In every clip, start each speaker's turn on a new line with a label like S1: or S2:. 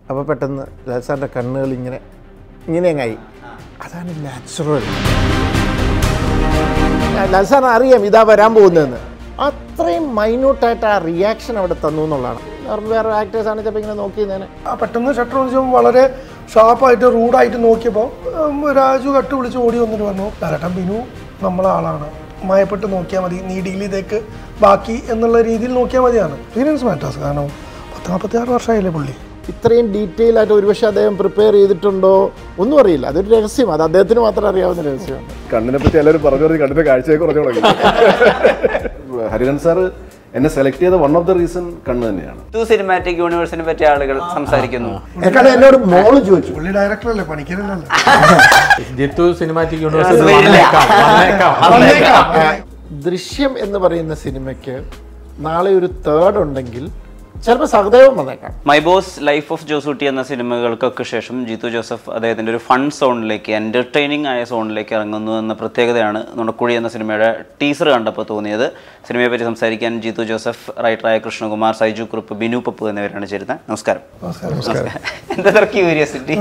S1: അപ്പോൾ പെട്ടെന്ന് ലാൽസാറിൻ്റെ കണ്ണുകൾ ഇങ്ങനെ ഇങ്ങനെ അങ്ങായി അതാണ് നാച്ചുറൽ ലാൽസാറിന് അറിയാം ഇതാ വരാൻ പോകുന്നതെന്ന് അത്രയും മൈന്യൂട്ടായിട്ട് ആ റിയാക്ഷൻ അവിടെ തന്നു എന്നുള്ളതാണ് വേറെ വേറെ ആക്ടേഴ്സ് ആണ് ചിലപ്പോൾ ഇങ്ങനെ നോക്കിയതിനെ
S2: ആ പെട്ടെന്ന് ഷട്ടർ വിളിച്ചപ്പോൾ വളരെ ഷാർപ്പായിട്ട് റൂഡായിട്ട് നോക്കിയപ്പോൾ ഉം, രാജു കട്ട് വിളിച്ച് ഓടി വന്നിട്ട് പറഞ്ഞു ലാലേട്ടൻ ബിനു നമ്മളെ ആളാണ് മയപ്പെട്ട് നോക്കിയാൽ മതി നീ ഡീൽ ചെയ്തേക്ക് ബാക്കി എന്നുള്ള രീതിയിൽ നോക്കിയാൽ മതിയാണ് എക്സ്പീരിയൻസ് മാറ്റേഴ്സ് കാരണം പത്ത് നാൽപ്പത്തി ആറ് വർഷമായില്ലേ പുള്ളി
S1: ഇത്രയും ഡീറ്റെയിൽ ആയിട്ട് ഒരുപക്ഷെ അദ്ദേഹം പ്രിപ്പയർ ചെയ്തിട്ടുണ്ടോ ഒന്നും അറിയില്ല അതൊരു രഹസ്യം അത് അദ്ദേഹത്തിന് മാത്രം അറിയാവുന്ന രഹസ്യമാണ്
S3: കണ്ണിനെ പറ്റി എല്ലാവരും പറഞ്ഞു പറഞ്ഞ് കണ്ണിന്റെ കാഴ്ചയെ കുറഞ്ഞു തുടങ്ങി ഹരിരൻ സാറ് എന്നെ സെലക്ട് ചെയ്ത വൺ ഓഫ് ദ റീസൺ കണ്ണ് തന്നെയാണ്
S4: ടു സിനിമാറ്റിക് യൂണിവേഴ്സിനെ പറ്റി ആളുകൾ സംസാരിക്കുന്നു
S1: എക്കാളും എന്നോട് മോള് ചോദിച്ചു
S2: പുള്ളി ഡയറക്ടറല്ലേ പണിക്കരല്ലല്ലോ
S5: ജിത്തു സിനിമാറ്റിക് യൂണിവേഴ്സിറ്റി വന്നേക്കാം വന്നേക്കാം
S1: ദൃശ്യം എന്ന് പറയുന്ന സിനിമയ്ക്ക് നാളെ ഒരു തേർഡ് ഉണ്ടെങ്കിൽ ചിലപ്പോൾ സഹദേവം വന്നേക്കാം
S4: my boss life of Josutty എന്ന സിനിമകൾക്കൊക്കെ ശേഷം ജിത്തു ജോസഫ് അദ്ദേഹത്തിന്റെ ഒരു ഫൺ സോണിലേക്ക് എന്റർടൈനിങ് ആയ സോണിലേക്ക് ഇറങ്ങുന്നു എന്ന പ്രത്യേകതയാണ് നുണക്കുഴി എന്ന സിനിമയുടെ ടീസർ കണ്ടപ്പോൾ തോന്നിയത് സിനിമയെ പറ്റി സംസാരിക്കാൻ ജിത്തു ജോസഫ് റൈറ്ററായ കൃഷ്ണകുമാർ സൈജു കുറുപ്പ് ബിനു പപ്പു എന്നിവരാണ് ചേരുന്നത് നമസ്കാരം എന്താ ക്യൂരിയോസിറ്റി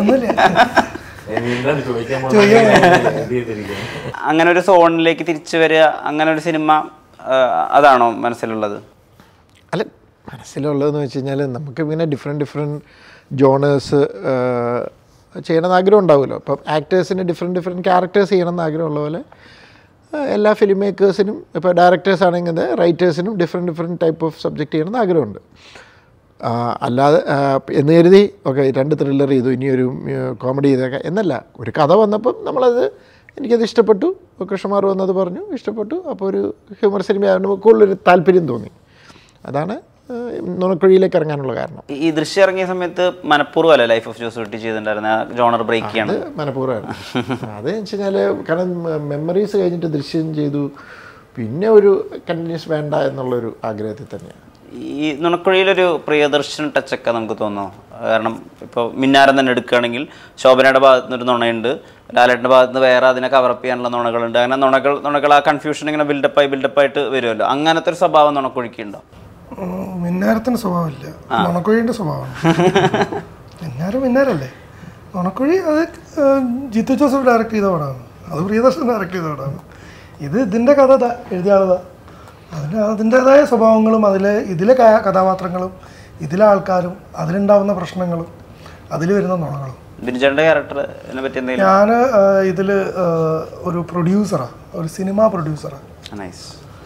S5: എന്താണ് ചോദിക്കാൻ പോകുന്നത്? എന്ത് ചെയ്തിരിക്കുന്നു?
S4: അങ്ങനെ ഒരു സോണിലേക്ക് തിരിച്ചു വരിക അങ്ങനെ ഒരു സിനിമ ആ, അതാണോ മനസ്സിലുള്ളത്
S1: അല്ല മനസ്സിലുള്ളതെന്ന് വെച്ച് കഴിഞ്ഞാൽ നമുക്ക് ഇങ്ങനെ ഡിഫറെൻറ്റ് ഡിഫറെൻറ്റ് ജോണേഴ്സ് ചെയ്യണമെന്ന് ആഗ്രഹം ഉണ്ടാവുമല്ലോ അപ്പം ആക്ടേഴ്സിന് ഡിഫറെൻറ്റ് ഡിഫറെൻറ്റ് ക്യാരക്ടേഴ്സ് ചെയ്യണമെന്ന് ആഗ്രഹമുള്ള പോലെ ആ, എല്ലാ ഫിലിം മേക്കേഴ്സിനും ഇപ്പോൾ ഡയറക്ടേഴ്സ് ആണെങ്കിൽ റൈറ്റേഴ്സിനും different different type of subject ചെയ്യണമെന്ന് ആഗ്രഹമുണ്ട് ആ, അല്ലാതെ ആ, എന്ന് കരുതി ഓക്കെ രണ്ട് ത്രില്ലർ ചെയ്തു ഇനി ഒരു കോമഡി ചെയ്തേക്കാം എന്നല്ല ഒരു കഥ വന്നപ്പം നമ്മളത് എനിക്കത് ഇഷ്ടപ്പെട്ടു കൃഷ്ണമാർ വന്നത് പറഞ്ഞു ഇഷ്ടപ്പെട്ടു അപ്പോൾ ഒരു ഹ്യൂമർ സിനിമ ആയതുകൊണ്ട് കൂടുതലൊരു താല്പര്യം തോന്നി അതാണ് ആ, നുണക്കുഴിയിലേക്ക് ഇറങ്ങാനുള്ള കാരണം
S4: ഈ ദൃശ്യം ഇറങ്ങിയ സമയത്ത് മനഃപൂർവ്വം അല്ല ലൈഫ് ഓഫ് ജോസൂട്ടി ചെയ്തിട്ടുണ്ടായിരുന്ന ജോണർ ബ്രേക്ക് ചെയ്യണം
S1: അത് മനഃപൂർവ്വമാണ് അത് വെച്ച് കഴിഞ്ഞാൽ കാരണം മെമ്മറീസ് കഴിഞ്ഞിട്ട് ദൃശ്യം ചെയ്തു പിന്നെ ഒരു കണ്ടിന്യൂസ് വേണ്ട എന്നുള്ളൊരു ആഗ്രഹത്തിൽ തന്നെയാണ്
S4: ഈ നുണക്കുഴിയിലൊരു പ്രിയദർശൻ ടച്ചൊക്കെ നമുക്ക് തോന്നുന്നു കാരണം ഇപ്പോൾ മിന്നാരം തന്നെ എടുക്കുകയാണെങ്കിൽ ശോഭനയുടെ ഭാഗത്ത് നിന്ന് ഒരു നുണയുണ്ട് ലാലേട്ടൻ്റെ ഭാഗത്ത് നിന്ന് വേറെ അതിനെ കവറപ്പ് ചെയ്യാനുള്ള നുണകളുണ്ട് അങ്ങനെ നുണകൾ നുണകൾ ആ കൺഫ്യൂഷൻ ഇങ്ങനെ ബിൽഡപ്പായി ബിൽഡപ്പായിട്ട് വരുമല്ലോ അങ്ങനത്തെ ഒരു സ്വഭാവം നുണക്കുഴിക്കുണ്ടോ
S2: ഉം, മിന്നാരത്തിന് സ്വഭാവമില്ല നുണക്കുഴിൻ്റെ സ്വഭാവമാണ് മിന്നാരം മിന്നാരല്ലേ നുണക്കുഴി അത് ആ, ജിത്തു ജോസഫ് ഡയറക്റ്റ് ചെയ്ത പടമാണ് അത് പ്രിയദർശൻ ഡയറക്റ്റ് ചെയ്ത പടമാണ് ഇത് ഇതിൻ്റെ കഥ ദാ, എഴുതിയ ആളതാ അതിന് അതിൻ്റെതായ സ്വഭാവങ്ങളും അതിലെ ഇതിലെ ക- കഥാപാത്രങ്ങളും ഇതിലെ ആൾക്കാരും അതിലുണ്ടാവുന്ന പ്രശ്നങ്ങളും അതിൽ വരുന്ന നുണകളും
S4: ബിനുചേട്ടൻ്റെ ക്യാരക്ടറിനെ പറ്റി എന്തെങ്കിലും
S2: ഞാൻ ഇതിൽ ഒരു പ്രൊഡ്യൂസറാണ് ഒരു സിനിമ പ്രൊഡ്യൂസറാണ്
S4: നൈസ്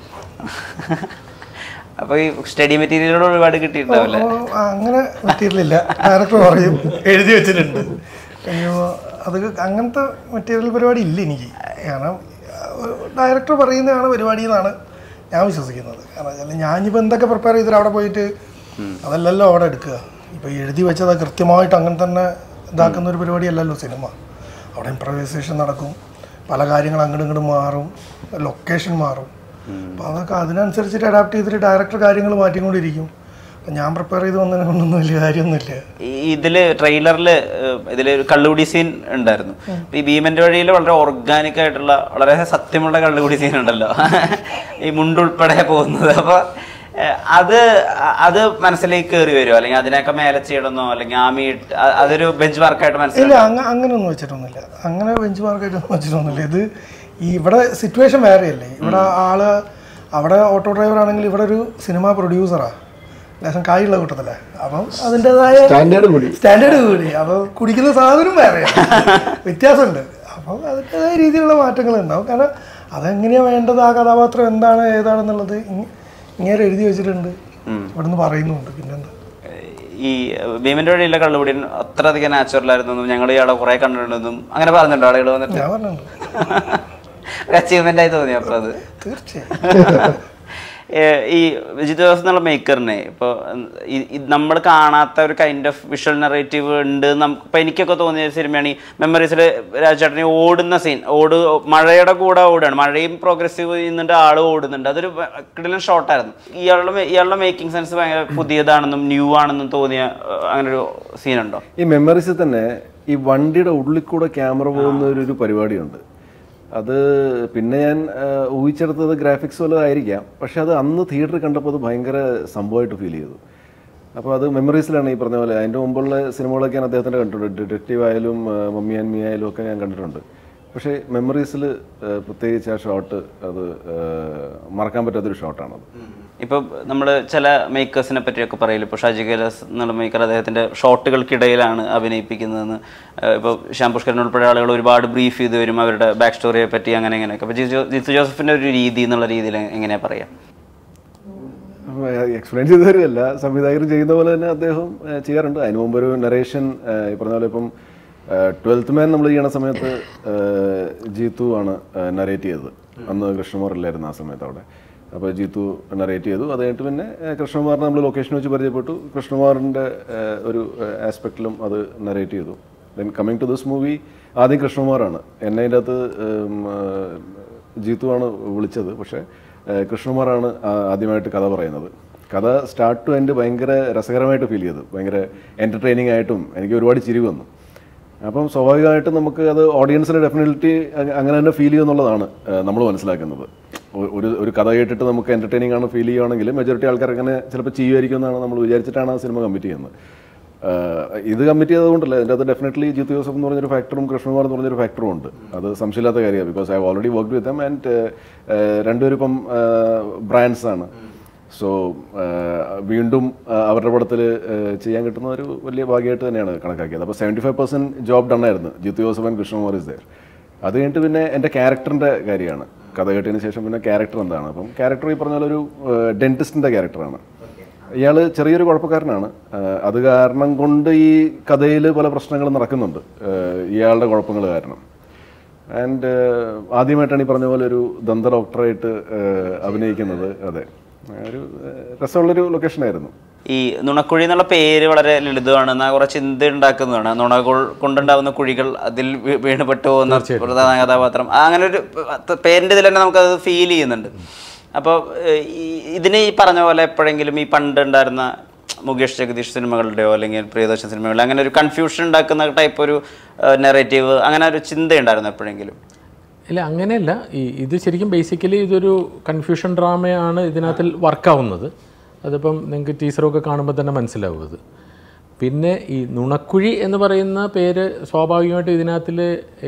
S4: അപ്പോൾ ഈ സ്റ്റഡി മെറ്റീരിയലുകൾ ഒരുപാട് കിട്ടിയിട്ടുണ്ടാവില്ലേ
S2: ഓ, അങ്ങനെ മെറ്റീരിയലില്ല ഡയറക്ടർ പറയും എഴുതി വെച്ചിട്ടുണ്ട് അയ്യോ അത് അങ്ങനത്തെ മെറ്റീരിയൽ പരിപാടി ഇല്ല എനിക്ക് കാരണം ഡയറക്ടർ പറയുന്നതാണ് പരിപാടി എന്നാണ് ഞാൻ വിശ്വസിക്കുന്നത് കാരണം വെച്ചാൽ ഞാനിപ്പോൾ എന്തൊക്കെ പ്രിപ്പയർ ചെയ്തിട്ട് അവിടെ പോയിട്ട് അതല്ലല്ലോ അവിടെ എടുക്കുക ഇപ്പോൾ എഴുതി വെച്ചത് കൃത്യമായിട്ട് അങ്ങനെ തന്നെ ഇതാക്കുന്ന ഒരു പരിപാടി അല്ലല്ലോ സിനിമ അവിടെ ഇംപ്രവൈസേഷൻ നടക്കും പല കാര്യങ്ങൾ അങ്ങോട്ടും ഇങ്ങോട്ടും മാറും ലൊക്കേഷൻ മാറും അപ്പോൾ അതൊക്കെ അതിനനുസരിച്ചിട്ട് അഡാപ്റ്റ് ചെയ്തിട്ട് ഡയറക്ടർ കാര്യങ്ങൾ മാറ്റിക്കൊണ്ടിരിക്കും അപ്പം ഞാൻ പ്രിപ്പയർ ചെയ്ത് വന്നതിനെ കൊണ്ടൊന്നും വലിയ കാര്യമൊന്നുമില്ല
S4: ഈ- ഇതില് ട്രെയിലറിൽ ഇതില് ഒരു കള്ളുകുടി സീൻ ഉണ്ടായിരുന്നു ഈ ഭീമന്റെ വഴിയിൽ വളരെ ഓർഗാനിക് ആയിട്ടുള്ള വളരെ സത്യമുള്ള കള്ളുകുടി സീൻ ഉണ്ടല്ലോ ഈ മുണ്ടുൾപ്പെടെ പോകുന്നത് അപ്പൊ ഏഹ്, അത് അ- അത് മനസ്സിലേക്ക് കയറി വരുമോ അല്ലെങ്കിൽ അതിനൊക്കെ മേലെ ചെയ്യണമെന്നോ അല്ലെങ്കിൽ ആ മീറ്റ് അ- അതൊരു ബെഞ്ച് മാർക്കായിട്ട്
S2: ഇല്ല
S4: മനസ്സിലായി
S2: അങ്ങ അങ്ങനെയൊന്നും വെച്ചിട്ടൊന്നുമില്ല അങ്ങനെ ബെഞ്ച് മാർക്കായിട്ടൊന്നും വെച്ചിട്ടൊന്നുമില്ല ഇത് ഈ ഇവിടെ സിറ്റുവേഷൻ വേറെയല്ലേ ഇവിടെ ആള് അവിടെ ഓട്ടോ ഡ്രൈവർ ആണെങ്കിൽ ഇവിടെ ഒരു സിനിമ പ്രൊഡ്യൂസറാണ് ലേശം കായുള്ള കൂട്ടത്തില്ലേ അപ്പം അതിൻ്റെതായ
S1: സ്റ്റാൻഡേർഡ് കൂടി
S2: സ്റ്റാൻഡേർഡ് കൂടി അപ്പോൾ കുടിക്കുന്ന സാധനം വേറെയാണ് വ്യത്യാസമുണ്ട് അപ്പം അതിൻ്റെതായ രീതിയിലുള്ള മാറ്റങ്ങൾ ഉണ്ടാവും കാരണം അതെങ്ങനെയാണ് വേണ്ടത് ആ കഥാപാത്രം എന്താണ് ഏതാണെന്നുള്ളത് ഇങ്ങ- ഇങ്ങനെ എഴുതി വെച്ചിട്ടുണ്ട് ഇവിടുന്ന് പറയുന്നുണ്ട് പിന്നെന്താ
S4: ഈ ഭീമന്റെ വഴിയിലെ കള്ളുകുടി അത്രയധികം നാച്ചുറൽ ആയിരുന്നു ഞങ്ങൾ ഇയാളെ കുറെ കണ്ടിട്ടുണ്ടെന്നും അങ്ങനെ പറഞ്ഞിട്ടുണ്ടോ ആളുകൾ വന്നിട്ട്
S2: ഞാൻ പറഞ്ഞിട്ടുണ്ട്
S4: അച്ചീവ്മെന്റ് ആയി തോന്നി അപ്പൊ അത്
S2: തീർച്ചയായും
S4: ഏഹ് ഈ വിജിത് ജോസ് എന്നുള്ള മേക്കറിനെ ഇപ്പോൾ നമ്മൾ കാണാത്ത ഒരു കൈൻഡ് ഓഫ് വിഷ്വൽ നെറേറ്റീവ് ഉണ്ട് നമുക്ക് ഇപ്പം എനിക്കൊക്കെ തോന്നിയ സിനിമയാണ് ഈ മെമ്മറീസിൽ രാജേട്ടനെ ഓടുന്ന സീൻ ഓട് മഴയുടെ കൂടെ ഓടുകയാണ് മഴയും പ്രോഗ്രസീവ് ചെയ്യുന്നുണ്ട് ആൾ ഓടുന്നുണ്ട് അതൊരു കിടലൻ ഷോട്ടായിരുന്നു ഇയാളുടെ മേ- ഇയാളുടെ മേക്കിംഗ് സെൻസ് ഭയങ്കര പുതിയതാണെന്നും ന്യൂ ആണെന്നും തോന്നിയ ഏഹ്, അങ്ങനെ ഒരു സീനുണ്ടോ
S3: ഈ മെമ്മറീസിൽ തന്നെ ഈ വണ്ടിയുടെ ഉള്ളിൽ കൂടെ ക്യാമറ പോകുന്ന ഒരു ഒരു പരിപാടിയുണ്ട് അത് പിന്നെ ഞാൻ ആ, ഊഹിച്ചെടുത്തത് ഗ്രാഫിക്സ് വല്ലതായിരിക്കാം പക്ഷെ അത് അന്ന് തിയേറ്ററിൽ കണ്ടപ്പോൾ അത് ഭയങ്കര സംഭവമായിട്ട് ഫീൽ ചെയ്തു അപ്പോൾ അത് മെമ്മറീസിലാണ് ഈ പറഞ്ഞ പോലെ അതിൻ്റെ മുമ്പുള്ള സിനിമകളൊക്കെ ഞാൻ അദ്ദേഹത്തിൻ്റെ കണ്ടിട്ടുണ്ട് ഡിറ്റക്റ്റീവ് ആയാലും ആ, മമ്മി ആൻഡ് മീ ആയാലും ഒക്കെ ഞാൻ കണ്ടിട്ടുണ്ട് പക്ഷേ മെമ്മറീസിൽ പ്രത്യേകിച്ച് ആ ഷോട്ട് അത് ആ, മറക്കാൻ പറ്റാത്തൊരു ഷോട്ടാണത്
S4: ഇപ്പൊ നമ്മൾ ചില മേക്കേഴ്സിനെ പറ്റിയൊക്കെ പറയില്ല ഇപ്പോൾ ഷാജി കൈലാസ് എന്നുള്ള മേക്കർ അദ്ദേഹത്തിന്റെ ഷോട്ടുകൾക്കിടയിലാണ് അഭിനയിപ്പിക്കുന്നതെന്ന് ഇപ്പോൾ ശ്യാം പുഷ്കരൻ ഉൾപ്പെടെ ആളുകൾ ഒരുപാട് ബ്രീഫ് ചെയ്ത് വരും അവരുടെ ബാക്ക് സ്റ്റോറിയെ പറ്റി അങ്ങനെ ഇങ്ങനെയൊക്കെ അപ്പോൾ ജിത്തു ജിത്തു ജോസഫിന്റെ ഒരു രീതി എന്നുള്ള രീതിയിൽ എങ്ങനെയാ പറയാ
S3: എക്സ്പ്ലെയിൻ ചെയ്തു തരുമല്ല സംവിധായകർ ചെയ്യുന്ന പോലെ തന്നെ അദ്ദേഹം ആ, ചെയ്യാറുണ്ട് അതിന് മുമ്പ് ഒരു നറേഷൻ ഈ പറഞ്ഞ പോലെ ഇപ്പം ട്വൽത്ത് മാൻ നമ്മൾ ചെയ്യണ സമയത്ത് ആ, ജീത്തു ആണ് നറേറ്റ് ചെയ്തത് അന്ന് കൃഷ്ണകുമാർ ഇല്ലായിരുന്നു ആ സമയത്ത് അവിടെ അപ്പോൾ ജീത്തു നറേറ്റ് ചെയ്തു അത് കഴിഞ്ഞിട്ട് പിന്നെ ആ, കൃഷ്ണകുമാറിനെ നമ്മൾ ലൊക്കേഷൻ വെച്ച് പരിചയപ്പെട്ടു കൃഷ്ണകുമാറിൻ്റെ ആ, ഒരു ആസ്പെക്റ്റിലും അത് നറേറ്റ് ചെയ്തു then coming to this movie ആദ്യം കൃഷ്ണകുമാറാണ് എന്നെ അതിൻ്റെ അകത്ത് ഉം, ആ, ജീത്തു ആണ് വിളിച്ചത് പക്ഷേ ഏഹ് കൃഷ്ണകുമാറാണ് ആ- ആദ്യമായിട്ട് കഥ പറയുന്നത് കഥ സ്റ്റാർട്ട് ടു എൻഡ് ഭയങ്കര രസകരമായിട്ട് ഫീൽ ചെയ്തു ഭയങ്കര എൻ്റർടൈനിങ് ആയിട്ടും എനിക്ക് ഒരുപാട് ചിരി വന്നു അപ്പം സ്വാഭാവികമായിട്ടും നമുക്ക് അത് ഓഡിയൻസിന് ഡെഫിനറ്റ്ലി അങ്ങനെ തന്നെ ഫീൽ ചെയ്യുന്നുള്ളതാണ് നമ്മൾ മനസ്സിലാക്കുന്നത് ഒ- ഒരു ഒരു കഥ കേട്ടിട്ട് നമുക്ക് എൻ്റർടൈനിങ് ആണ് ഫീൽ ചെയ്യുകയാണെങ്കിൽ മെജോറിറ്റി ആൾക്കാർ അങ്ങനെ ചിലപ്പോൾ ചെയ്യുമായിരിക്കും എന്നാണ് നമ്മൾ വിചാരിച്ചിട്ടാണ് ആ സിനിമ കമ്മിറ്റ് ചെയ്യുന്നത് ആഹ് ഇത് കമ്മിറ്റ് ചെയ്തതുകൊണ്ടല്ല ഇതിൻ്റെ അകത്ത് ഡെഫിനറ്റ്ലി ജിത്തു ജോസഫ് എന്ന് പറഞ്ഞൊരു ഫാക്ടറും കൃഷ്ണകുമാർ എന്ന് പറഞ്ഞൊരു ഫാക്ടറും ഉണ്ട് അത് സംശയമില്ലാത്ത കാര്യമാണ് because I already work with them and രണ്ടുപേരും ഇപ്പം ബ്രാൻഡ്സ് ആണ് സോ വീണ്ടും ആഹ് അവരുടെ പടത്തിൽ ചെയ്യാൻ കിട്ടുന്ന ഒരു വലിയ ഭാഗ്യമായിട്ട് തന്നെയാണ് കണക്കാക്കിയത് അപ്പോൾ seventy five percent job done ആയിരുന്നു Jeethu Joseph and Krishnakumar is there അത് കഴിഞ്ഞിട്ട് പിന്നെ എൻ്റെ ക്യാരക്ടറിൻ്റെ കാര്യമാണ് കഥ കേട്ടതിന് ശേഷം പിന്നെ ക്യാരക്ടർ എന്താണ് അപ്പം ക്യാരക്ടർ ഈ പറഞ്ഞ പോലെ ഒരു ഡെൻറ്റിസ്റ്റിൻ്റെ ക്യാരക്ടറാണ് ഇയാൾ ചെറിയൊരു കുഴപ്പക്കാരനാണ് ആഹ് അത് കാരണം കൊണ്ട് ഈ കഥയിൽ പല പ്രശ്നങ്ങളും നടക്കുന്നുണ്ട് ആഹ് ഇയാളുടെ കുഴപ്പങ്ങൾ കാരണം ആൻഡ് ആദ്യമായിട്ടാണ് ഈ പറഞ്ഞ പോലെ ഒരു ദന്ത ഡോക്ടറായിട്ട് ആഹ് അഭിനയിക്കുന്നത് അതെ ഒരു ആഹ് രസമുള്ളൊരു ലൊക്കേഷനായിരുന്നു
S4: ഈ നുണക്കുഴി എന്നുള്ള പേര് വളരെ ലളിതമാണ് എന്നാൽ കുറെ ചിന്ത ഉണ്ടാക്കുന്നതാണ് നുണകൾ കൊണ്ടുണ്ടാവുന്ന കുഴികൾ അതിൽ വീ- വീണുപെട്ട് പോകുന്ന പ്രധാന കഥാപാത്രം ആ, അങ്ങനെ ഒരു പ- പേരിന്റെ ഇതിൽ തന്നെ നമുക്കത് ഫീൽ ചെയ്യുന്നുണ്ട് അപ്പോൾ ഇതിന് ഈ പറഞ്ഞ പോലെ എപ്പോഴെങ്കിലും ഈ പണ്ട് ഉണ്ടായിരുന്ന മുകേഷ് ജഗദീഷ് സിനിമകളുടെയോ അല്ലെങ്കിൽ പ്രിയദർശൻ സിനിമകളുടെ അങ്ങനെ ഒരു കൺഫ്യൂഷൻ ഉണ്ടാക്കുന്ന ടൈപ്പ് ഒരു നെറേറ്റീവ് അങ്ങനെ ഒരു ചിന്ത ഉണ്ടായിരുന്നു എപ്പോഴെങ്കിലും
S5: ഇല്ല അങ്ങനെയല്ല ഈ ഇത് ശരിക്കും ബേസിക്കലി ഇതൊരു കൺഫ്യൂഷൻ ഡ്രാമയാണ് ഇതിനകത്തിൽ വർക്കാവുന്നത് അതിപ്പം നിങ്ങൾക്ക് ടീച്ചറൊക്കെ കാണുമ്പോൾ തന്നെ മനസ്സിലാവും അത് പിന്നെ ഈ നുണക്കുഴി എന്ന് പറയുന്ന പേര് സ്വാഭാവികമായിട്ടും ഇതിനകത്തിൽ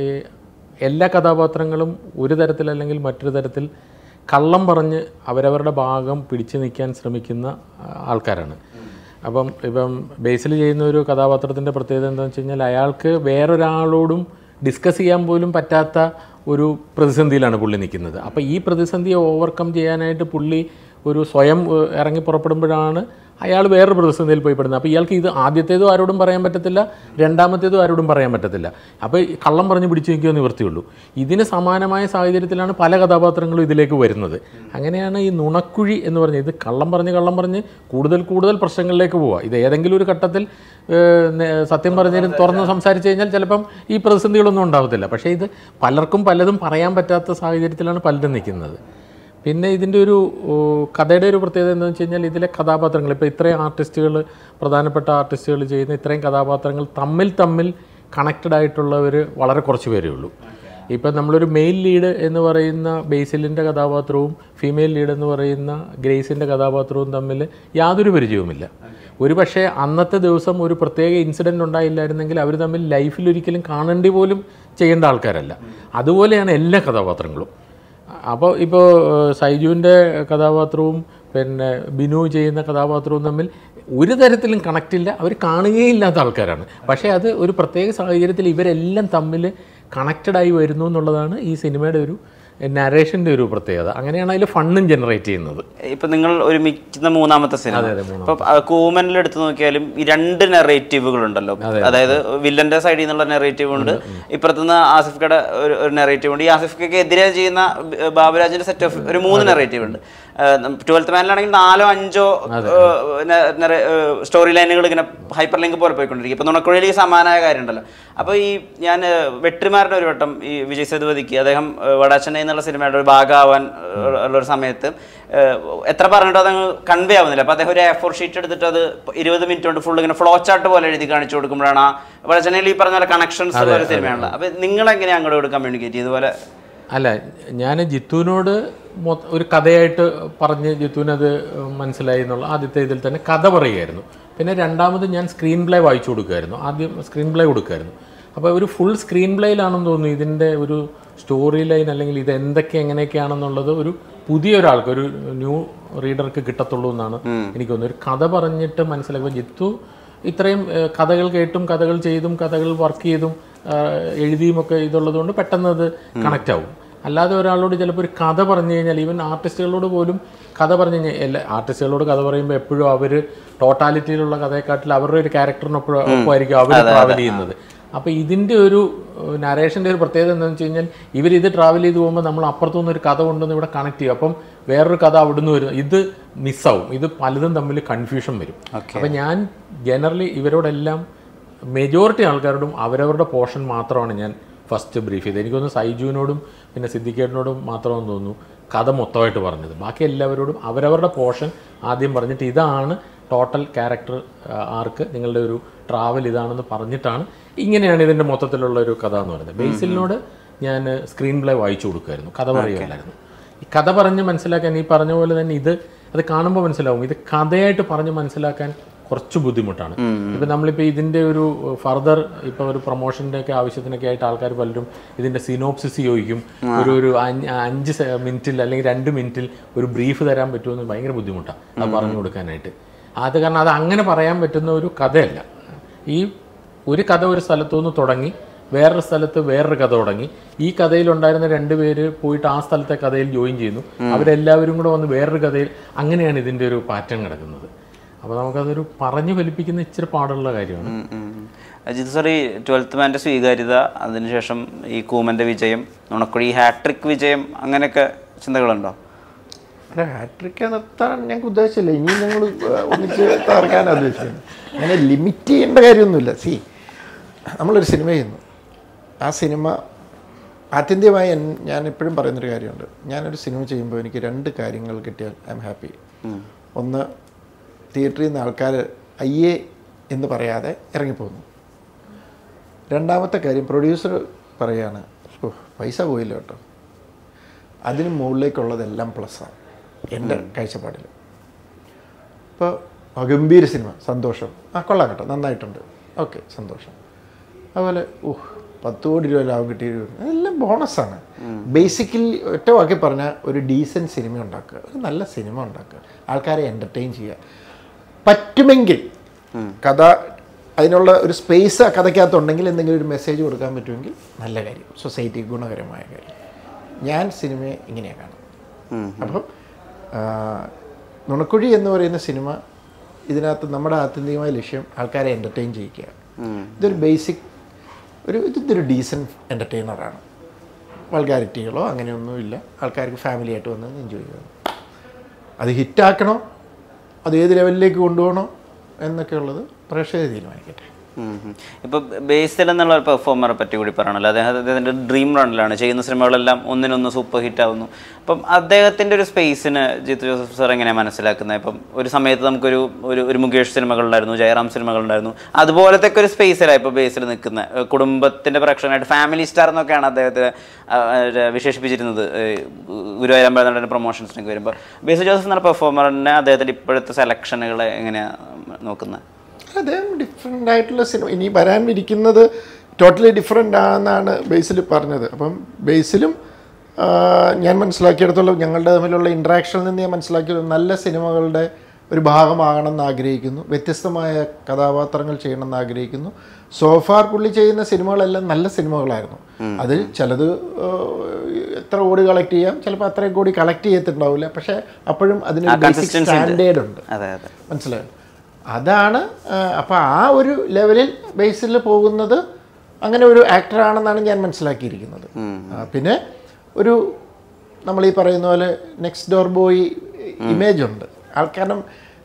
S5: എല്ലാ കഥാപാത്രങ്ങളും ഒരു തരത്തിൽ അല്ലെങ്കിൽ മറ്റൊരു തരത്തിൽ കള്ളം പറഞ്ഞ് അവരവരുടെ ഭാഗം പിടിച്ചു നിൽക്കാൻ ശ്രമിക്കുന്ന ആ, ആൾക്കാരാണ് അപ്പം ഇപ്പം ബേസിൽ ചെയ്യുന്ന ഒരു കഥാപാത്രത്തിൻ്റെ പ്രത്യേകത എന്താണെന്ന് വെച്ച് കഴിഞ്ഞാൽ അയാൾക്ക് വേറൊരാളോടും ഡിസ്കസ് ചെയ്യാൻ പോലും പറ്റാത്ത ഒരു പ്രതിസന്ധിയിലാണ് പുള്ളി നിൽക്കുന്നത് അപ്പോൾ ഈ പ്രതിസന്ധിയെ ഓവർകം ചെയ്യാനായിട്ട് പുള്ളി ഒരു സ്വയം ഏഹ്, ഇറങ്ങി പുറപ്പെടുമ്പോഴാണ് അയാൾ വേറൊരു പ്രതിസന്ധിയിൽ പോയി പെടുന്നത് അപ്പോൾ ഇയാൾക്ക് ഇത് ആദ്യത്തേതും ആരോടും പറയാൻ പറ്റത്തില്ല രണ്ടാമത്തേതും ആരോടും പറയാൻ പറ്റത്തില്ല അപ്പോൾ ഈ കള്ളം പറഞ്ഞ് പിടിച്ചു നിൽക്കുക നിവൃത്തിയുള്ളൂ ഇതിന് സമാനമായ സാഹചര്യത്തിലാണ് പല കഥാപാത്രങ്ങളും ഇതിലേക്ക് വരുന്നത് അങ്ങനെയാണ് ഈ നുണക്കുഴി എന്ന് പറഞ്ഞത് ഇത് കള്ളം പറഞ്ഞ് കള്ളം പറഞ്ഞ് കൂടുതൽ കൂടുതൽ പ്രശ്നങ്ങളിലേക്ക് പോവുക ഇത് ഏതെങ്കിലും ഒരു ഘട്ടത്തിൽ ഏഹ്, നേ- സത്യം പറഞ്ഞതിന് തുറന്ന് സംസാരിച്ച് കഴിഞ്ഞാൽ ചിലപ്പം ഈ പ്രതിസന്ധികളൊന്നും ഉണ്ടാവത്തില്ല പക്ഷേ ഇത് പലർക്കും പലതും പറയാൻ പറ്റാത്ത സാഹചര്യത്തിലാണ് പലരും നിൽക്കുന്നത് പിന്നെ ഇതിൻ്റെ ഒരു ഓ, കഥയുടെ ഒരു പ്രത്യേകത എന്താണെന്ന് വെച്ച് കഴിഞ്ഞാൽ ഇതിലെ കഥാപാത്രങ്ങൾ ഇപ്പോൾ ഇത്രയും ആർട്ടിസ്റ്റുകൾ പ്രധാനപ്പെട്ട ആർട്ടിസ്റ്റുകൾ ചെയ്യുന്ന ഇത്രയും കഥാപാത്രങ്ങൾ തമ്മിൽ തമ്മിൽ കണക്റ്റഡ് ആയിട്ടുള്ളവർ വളരെ കുറച്ച് പേരേ ഉള്ളൂ ഇപ്പം നമ്മളൊരു മെയിൽ ലീഡ് എന്ന് പറയുന്ന ബേസിലിൻ്റെ കഥാപാത്രവും ഫീമെയിൽ ലീഡ് എന്ന് പറയുന്ന ഗ്രേസിൻ്റെ കഥാപാത്രവും തമ്മിൽ യാതൊരു പരിചയവുമില്ല ഒരു പക്ഷേ അന്നത്തെ ദിവസം ഒരു പ്രത്യേക ഇൻസിഡൻറ്റ് ഉണ്ടായില്ലായിരുന്നെങ്കിൽ അവർ തമ്മിൽ ലൈഫിൽ ഒരിക്കലും കാണേണ്ടി പോലും ചെയ്യേണ്ട ആൾക്കാരല്ല അതുപോലെയാണ് എല്ലാ കഥാപാത്രങ്ങളും അപ്പോൾ ഇപ്പോൾ സൈജുവിൻ്റെ കഥാപാത്രവും പിന്നെ ബിനു ചെയ്യുന്ന കഥാപാത്രവും തമ്മിൽ ഒരു തരത്തിലും കണക്റ്റില്ല അവർ കാണുകയില്ലാത്ത ആൾക്കാരാണ് പക്ഷേ അത് ഒരു പ്രത്യേക സാഹചര്യത്തിൽ ഇവരെല്ലാം തമ്മിൽ കണക്റ്റഡായി വരുന്നു എന്നുള്ളതാണ് ഈ സിനിമയുടെ ഒരു നരേഷൻ്റെ ഒരു പ്രത്യേകത അങ്ങനെയാണ് അതിൽ ഫണ്ണും ജനറേറ്റ് ചെയ്യുന്നത്
S4: ഇപ്പൊ നിങ്ങൾ ഒരുമിക്കുന്ന മൂന്നാമത്തെ സിനിമ ഇപ്പൊ കൂമനിൽ എടുത്തു നോക്കിയാലും ഈ രണ്ട് നെറേറ്റീവുകൾ ഉണ്ടല്ലോ അതായത് വില്ലന്റെ സൈഡിൽ നിന്നുള്ള നെറേറ്റീവ് ഉണ്ട് ഇപ്പുറത്തുനിന്ന് ആസിഫ്ക്കയുടെ ഒരു ഒരു നെറേറ്റീവ് ഉണ്ട് ഈ ആസിഫ്ക്കൊക്കെ എതിരെ ചെയ്യുന്ന ബ- ബാബുരാജിന്റെ സെറ്റ് ഓഫ് ഒരു മൂന്ന് നെറേറ്റീവ് ഉണ്ട് ട്വൽത്ത് മാനിലാണെങ്കിൽ നാലോ അഞ്ചോ സ്റ്റോറി ലൈനുകൾ ഇങ്ങനെ ഹൈപ്പർ ലിങ്ക് പോലെ പോയിക്കൊണ്ടിരിക്കും ഇപ്പൊ നുണക്കുഴിയിൽ ഈ സമാനമായ കാര്യം ഉണ്ടല്ലോ അപ്പോൾ ഈ ഞാൻ ഏഹ്, വെട്രിമാരുടെ ഒരു വട്ടം ഈ വിജയ് സേതുപതിക്ക് അദ്ദേഹം ഏഹ്, വടാച്ചെന്നൈ എന്നുള്ള സിനിമയുടെ ഒരു ഭാഗമാവാൻ ഏഹ്, ഉള്ള ഒരു സമയത്ത് ഏഹ്, എത്ര പറഞ്ഞിട്ടോ അതങ്ങ് കൺവേ ആവുന്നില്ല അപ്പോൾ അദ്ദേഹം ഒരു എ ഫോർ ഷീറ്റ് എടുത്തിട്ട് അത് ഇരുപത് മിനിറ്റ് കൊണ്ട് ഫുൾ ഇങ്ങനെ ഫ്ലോ ചാർട്ട് പോലെ എഴുതി കാണിച്ചു കൊടുക്കുമ്പോഴാണ് ആ വടാച്ചെന്നൈയിൽ ഈ പറഞ്ഞ പോലെ കണക്ഷൻസ് ഉള്ള ഒരു സിനിമയാണല്ലോ അപ്പോൾ നിങ്ങൾ എങ്ങനെയാണ് അങ്ങോട്ട് കമ്മ്യൂണിക്കേറ്റ് ഇതുപോലെ
S5: അല്ല ഞാൻ ജിത്തുവിനോട് മൊ- ഒരു കഥയായിട്ട് പറഞ്ഞ് ജിത്തുവിനത് മനസ്സിലായി എന്നുള്ള ആദ്യത്തെ ഇതിൽ തന്നെ കഥ പറയുമായിരുന്നു പിന്നെ രണ്ടാമത് ഞാൻ സ്ക്രീൻ പ്ലേ വായിച്ചു കൊടുക്കുമായിരുന്നു ആദ്യം സ്ക്രീൻ പ്ലേ കൊടുക്കുമായിരുന്നു അപ്പോൾ ഒരു ഫുൾ സ്ക്രീൻ പ്ലേയിലാണെന്ന് തോന്നുന്നു ഇതിൻ്റെ ഒരു സ്റ്റോറി ലൈൻ അല്ലെങ്കിൽ ഇത് എന്തൊക്കെ എങ്ങനെയൊക്കെയാണെന്നുള്ളത് ഒരു പുതിയ ഒരാൾക്ക് ഒരു ന്യൂ റീഡർക്ക് കിട്ടത്തുള്ളൂ എന്നാണ് എനിക്ക് തോന്നുന്നത് ഒരു കഥ പറഞ്ഞിട്ട് മനസ്സിലാക്കുമ്പോൾ ജിത്തു ഇത്രയും ഏഹ്, കഥകൾ കേട്ടും കഥകൾ ചെയ്തും കഥകൾ വർക്ക് ചെയ്തും ആഹ്, എഴുതിയും ഒക്കെ ഇതുള്ളത് കൊണ്ട് പെട്ടെന്ന് അത് കണക്റ്റ് ആവും അല്ലാതെ ഒരാളോട് ചിലപ്പോൾ ഒരു കഥ പറഞ്ഞു കഴിഞ്ഞാൽ ഈവൻ ആർട്ടിസ്റ്റുകളോട് പോലും കഥ പറഞ്ഞു കഴിഞ്ഞാൽ എല്ലാ ആർട്ടിസ്റ്റുകളോട് കഥ പറയുമ്പോൾ എപ്പോഴും അവർ ടോട്ടാലിറ്റിയിലുള്ള കഥയെക്കാട്ടിൽ അവരുടെ ഒരു ക്യാരക്ടറിനൊപ്പം ഒപ്പമായിരിക്കും അവർ ട്രാവൽ ചെയ്യുന്നത് അപ്പോൾ ഇതിൻ്റെ ഒരു നരേഷൻ്റെ ഒരു പ്രത്യേകത എന്താണെന്ന് വെച്ച് കഴിഞ്ഞാൽ ഇവരിത് ട്രാവൽ ചെയ്ത് പോകുമ്പോൾ നമ്മൾ അപ്പുറത്തുനിന്ന് ഒരു കഥ കൊണ്ടുവന്ന് ഇവിടെ കണക്ട് ചെയ്യും അപ്പം വേറൊരു കഥ അവിടുന്ന് വരും ഇത് മിസ്സാവും ഇത് പലതും തമ്മിൽ കൺഫ്യൂഷൻ വരും അപ്പം ഞാൻ ജനറലി ഇവരോടെല്ലാം മെജോറിറ്റി ആൾക്കാരോടും അവരവരുടെ പോർഷൻ മാത്രമാണ് ഞാൻ ഫസ്റ്റ് ബ്രീഫ് ചെയ്തത് എനിക്കൊന്ന് സൈജുവിനോടും പിന്നെ സിദ്ദിഖേട്ടനോടും മാത്രമെന്ന് തോന്നുന്നു കഥ മൊത്തമായിട്ട് പറഞ്ഞത് ബാക്കി എല്ലാവരോടും അവരവരുടെ പോർഷൻ ആദ്യം പറഞ്ഞിട്ട് ഇതാണ് ടോട്ടൽ ക്യാരക്ടർ ആർക്ക് നിങ്ങളുടെ ഒരു ട്രാവൽ ഇതാണെന്ന് പറഞ്ഞിട്ടാണ് ഇങ്ങനെയാണ് ഇതിൻ്റെ മൊത്തത്തിലുള്ള ഒരു കഥ എന്ന് പറയുന്നത് ബേസിലിനോട് ഞാൻ സ്ക്രീൻ പ്ലേ വായിച്ചു കൊടുക്കുമായിരുന്നു കഥ പറയുമല്ലായിരുന്നു ഈ കഥ പറഞ്ഞ് മനസ്സിലാക്കാൻ ഈ പറഞ്ഞ പോലെ തന്നെ ഇത് അത് കാണുമ്പോൾ മനസ്സിലാവും ഇത് കഥയായിട്ട് പറഞ്ഞ് മനസ്സിലാക്കാൻ കുറച്ച് ബുദ്ധിമുട്ടാണ് ഇപ്പൊ നമ്മളിപ്പോൾ ഇതിന്റെ ഒരു ഫർദർ ഇപ്പൊ ഒരു പ്രൊമോഷന്റെ ഒക്കെ ആവശ്യത്തിനൊക്കെ ആയിട്ട് ആൾക്കാർ പലരും ഇതിന്റെ സിനോപ്സിസ് ചോദിക്കും ഒരു ഒരു അഞ്ച് അഞ്ച് സെ- മിനിറ്റിൽ അല്ലെങ്കിൽ രണ്ട് മിനിറ്റിൽ ഒരു ബ്രീഫ് തരാൻ പറ്റുമെന്ന് ഭയങ്കര ബുദ്ധിമുട്ടാണ് അത് പറഞ്ഞു കൊടുക്കാനായിട്ട് അത് കാരണം അത് അങ്ങനെ പറയാൻ പറ്റുന്ന ഒരു കഥയല്ല ഈ ഒരു കഥ ഒരു സ്ഥലത്തു നിന്ന് തുടങ്ങി വേറൊരു സ്ഥലത്ത് വേറൊരു കഥ തുടങ്ങി ഈ കഥയിലുണ്ടായിരുന്ന രണ്ടുപേര് പോയിട്ട് ആ സ്ഥലത്തെ കഥയിൽ ജോയിൻ ചെയ്യുന്നു അവരെല്ലാവരും കൂടെ വന്ന് വേറൊരു കഥയിൽ അങ്ങനെയാണ് ഇതിൻ്റെ ഒരു പാറ്റേൺ കിടക്കുന്നത് അപ്പോൾ നമുക്കതൊരു പറഞ്ഞു ഫലിപ്പിക്കുന്ന ഇച്ചിരി പാടുള്ള കാര്യമാണ്
S4: അജിത് സാർ ഈ ട്വൽത്ത് മാൻ്റെ സ്വീകാര്യത അതിനുശേഷം ഈ കൂമൻ്റെ വിജയം നുണക്കുഴി ഹാട്രിക് വിജയം അങ്ങനെയൊക്കെ ചിന്തകളുണ്ടോ
S1: അല്ല ഹാട്രിക്ക് നിർത്താൻ ഞങ്ങൾക്ക് ഉദ്ദേശിച്ചില്ല ഇനി ഞങ്ങൾ ഒന്നിച്ച് തകർക്കാനാണ് ഉദ്ദേശിക്കുന്നത് അങ്ങനെ ലിമിറ്റ് ചെയ്യേണ്ട കാര്യമൊന്നുമില്ല സി നമ്മളൊരു സിനിമ ചെയ്യുന്നു ആ സിനിമ ആത്യന്തികമായി എൻ- ഞാൻ എപ്പോഴും പറയുന്നൊരു കാര്യമുണ്ട് ഞാനൊരു സിനിമ ചെയ്യുമ്പോൾ എനിക്ക് രണ്ട് കാര്യങ്ങൾ കിട്ടിയാൽ ഐ എം ഹാപ്പി ഒന്ന് തിയേറ്ററിൽ നിന്ന് ആൾക്കാർ അയ്യേ എന്ന് പറയാതെ ഇറങ്ങിപ്പോകുന്നു രണ്ടാമത്തെ കാര്യം പ്രൊഡ്യൂസർ പറയാണ് ഓ പൈസ പോയില്ല കേട്ടോ അതിന് മുകളിലേക്കുള്ളതെല്ലാം പ്ലസ്സാണ് എൻ്റെ കാഴ്ചപ്പാടിൽ ഇപ്പോൾ ഗംഭീര സിനിമ സന്തോഷം ആ കൊള്ളാം കേട്ടോ നന്നായിട്ടുണ്ട് ഓക്കെ സന്തോഷം അതുപോലെ ഓഹ് പത്ത് കോടി രൂപ ലാഭം കിട്ടിയ എല്ലാം ബോണസാണ് ബേസിക്കലി ഒറ്റ വാക്കി പറഞ്ഞാൽ ഒരു ഡീസൻറ്റ് സിനിമ ഉണ്ടാക്കുക ഒരു നല്ല സിനിമ ഉണ്ടാക്കുക ആൾക്കാരെ എൻ്റർടൈൻ ചെയ്യുക പറ്റുമെങ്കിൽ കഥ അതിനുള്ള ഒരു സ്പേസ് ആ കഥയ്ക്കകത്തുണ്ടെങ്കിൽ എന്തെങ്കിലും ഒരു മെസ്സേജ് കൊടുക്കാൻ പറ്റുമെങ്കിൽ നല്ല കാര്യം സൊസൈറ്റിക്ക് ഗുണകരമായ കാര്യം ഞാൻ സിനിമയെ ഇങ്ങനെയാണ് കാണുന്നത് അപ്പം ആ, നുണക്കുഴി എന്ന് പറയുന്ന സിനിമ ഇതിനകത്ത് നമ്മുടെ ആത്യന്തികമായ ലക്ഷ്യം ആൾക്കാരെ എൻ്റർടൈൻ ചെയ്യിക്കുക ഇതൊരു ബേസിക് ഒരു ഇതൊരു ഡീസൻറ്റ് എൻ്റർടൈനറാണ് വൾഗാരിറ്റികളോ അങ്ങനെയൊന്നുമില്ല ആൾക്കാർക്ക് ഫാമിലി ആയിട്ട് വന്ന് എൻജോയ് ചെയ്യണം അത് ഹിറ്റാക്കണോ അത് ഏത് ലെവലിലേക്ക് കൊണ്ടുപോകണോ എന്നൊക്കെ ഉള്ളത് പ്രേക്ഷകർ തീരുമാനിക്കട്ടെ
S4: ഇപ്പോൾ ബേസിൽ എന്നുള്ള ഒരു പെർഫോമറെ പറ്റി കൂടി പറയണല്ലോ അദ്ദേഹം അദ്ദേഹത്തിൻ്റെ ഡ്രീം റണ്ണിലാണ് ചെയ്യുന്ന സിനിമകളെല്ലാം ഒന്നിനൊന്ന് സൂപ്പർ ഹിറ്റ് ആവുന്നു അപ്പം അദ്ദേഹത്തിൻ്റെ ഒരു സ്പേസിന് ജിത്തു ജോസഫ് സാർ എങ്ങനെയാണ് മനസ്സിലാക്കുന്നത് ഇപ്പം ഒരു സമയത്ത് നമുക്കൊരു ഒരു ഒരു മുകേഷ് സിനിമകളുണ്ടായിരുന്നു ജയറാം സിനിമകളുണ്ടായിരുന്നു അതുപോലത്തെ ഒക്കെ ഒരു സ്പേസിലാണ് ഇപ്പോൾ ബേസിൽ നിൽക്കുന്ന കുടുംബത്തിൻ്റെ പ്രേക്ഷകനായിട്ട് ഫാമിലി സ്റ്റാർ എന്നൊക്കെയാണ് അദ്ദേഹത്തെ ആ, ആ, വിശേഷിപ്പിച്ചിരുന്നത് ഏഹ്, ഗുരുവായൂരമ്പലത്തിൻ്റെ പ്രൊമോഷൻസിനൊക്കെ വരുമ്പോൾ ബേസിൽ ജോസഫ് എന്ന പെർഫോമറിനെ അദ്ദേഹത്തിൻ്റെ ഇപ്പോഴത്തെ സെലക്ഷനുകളെ എങ്ങനെയാണ് നോക്കുന്നത്
S1: അദ്ദേഹം ഡിഫറെൻ്റ് ആയിട്ടുള്ള സിനിമ ഇനി വരാനിരിക്കുന്നത് ടോട്ടലി ഡിഫറെൻ്റ് ആണെന്നാണ് ബേസിൽ പറഞ്ഞത് അപ്പം ബേസിലും ആ, ഞാൻ മനസ്സിലാക്കിയിടത്തോളം ഞങ്ങളുടെ തമ്മിലുള്ള ഇൻട്രാക്ഷനിൽ നിന്ന് ഞാൻ മനസ്സിലാക്കിയത് നല്ല സിനിമകളുടെ ഒരു ഭാഗമാകണമെന്ന് ആഗ്രഹിക്കുന്നു വ്യത്യസ്തമായ കഥാപാത്രങ്ങൾ ചെയ്യണമെന്ന് ആഗ്രഹിക്കുന്നു സോഫാർ പുള്ളി ചെയ്യുന്ന സിനിമകളെല്ലാം നല്ല സിനിമകളായിരുന്നു അത് ചിലത് ആ, എത്ര കോടി കളക്ട് ചെയ്യാം ചിലപ്പോൾ അത്രയും കോടി കളക്ട് ചെയ്തിട്ടുണ്ടാവില്ല പക്ഷേ അപ്പോഴും അതിനൊരു ബേസിക്
S4: consistency ഉണ്ട്.
S1: സ്റ്റാൻഡേർഡ് ഉണ്ട്
S4: അതെ അതെ
S1: മനസ്സിലായോ അതാണ് അപ്പോൾ ആ ഒരു ലെവലിൽ ബേസിൽ പോകുന്നത് അങ്ങനെ ഒരു ആക്ടറാണെന്നാണ് ഞാൻ മനസ്സിലാക്കിയിരിക്കുന്നത് ആ, പിന്നെ ഒരു നമ്മൾ ഈ പറയുന്ന പോലെ നെക്സ്റ്റ് ഡോർ ബോയ് ഇമേജ് ഉണ്ട് ആൾക്കാരണം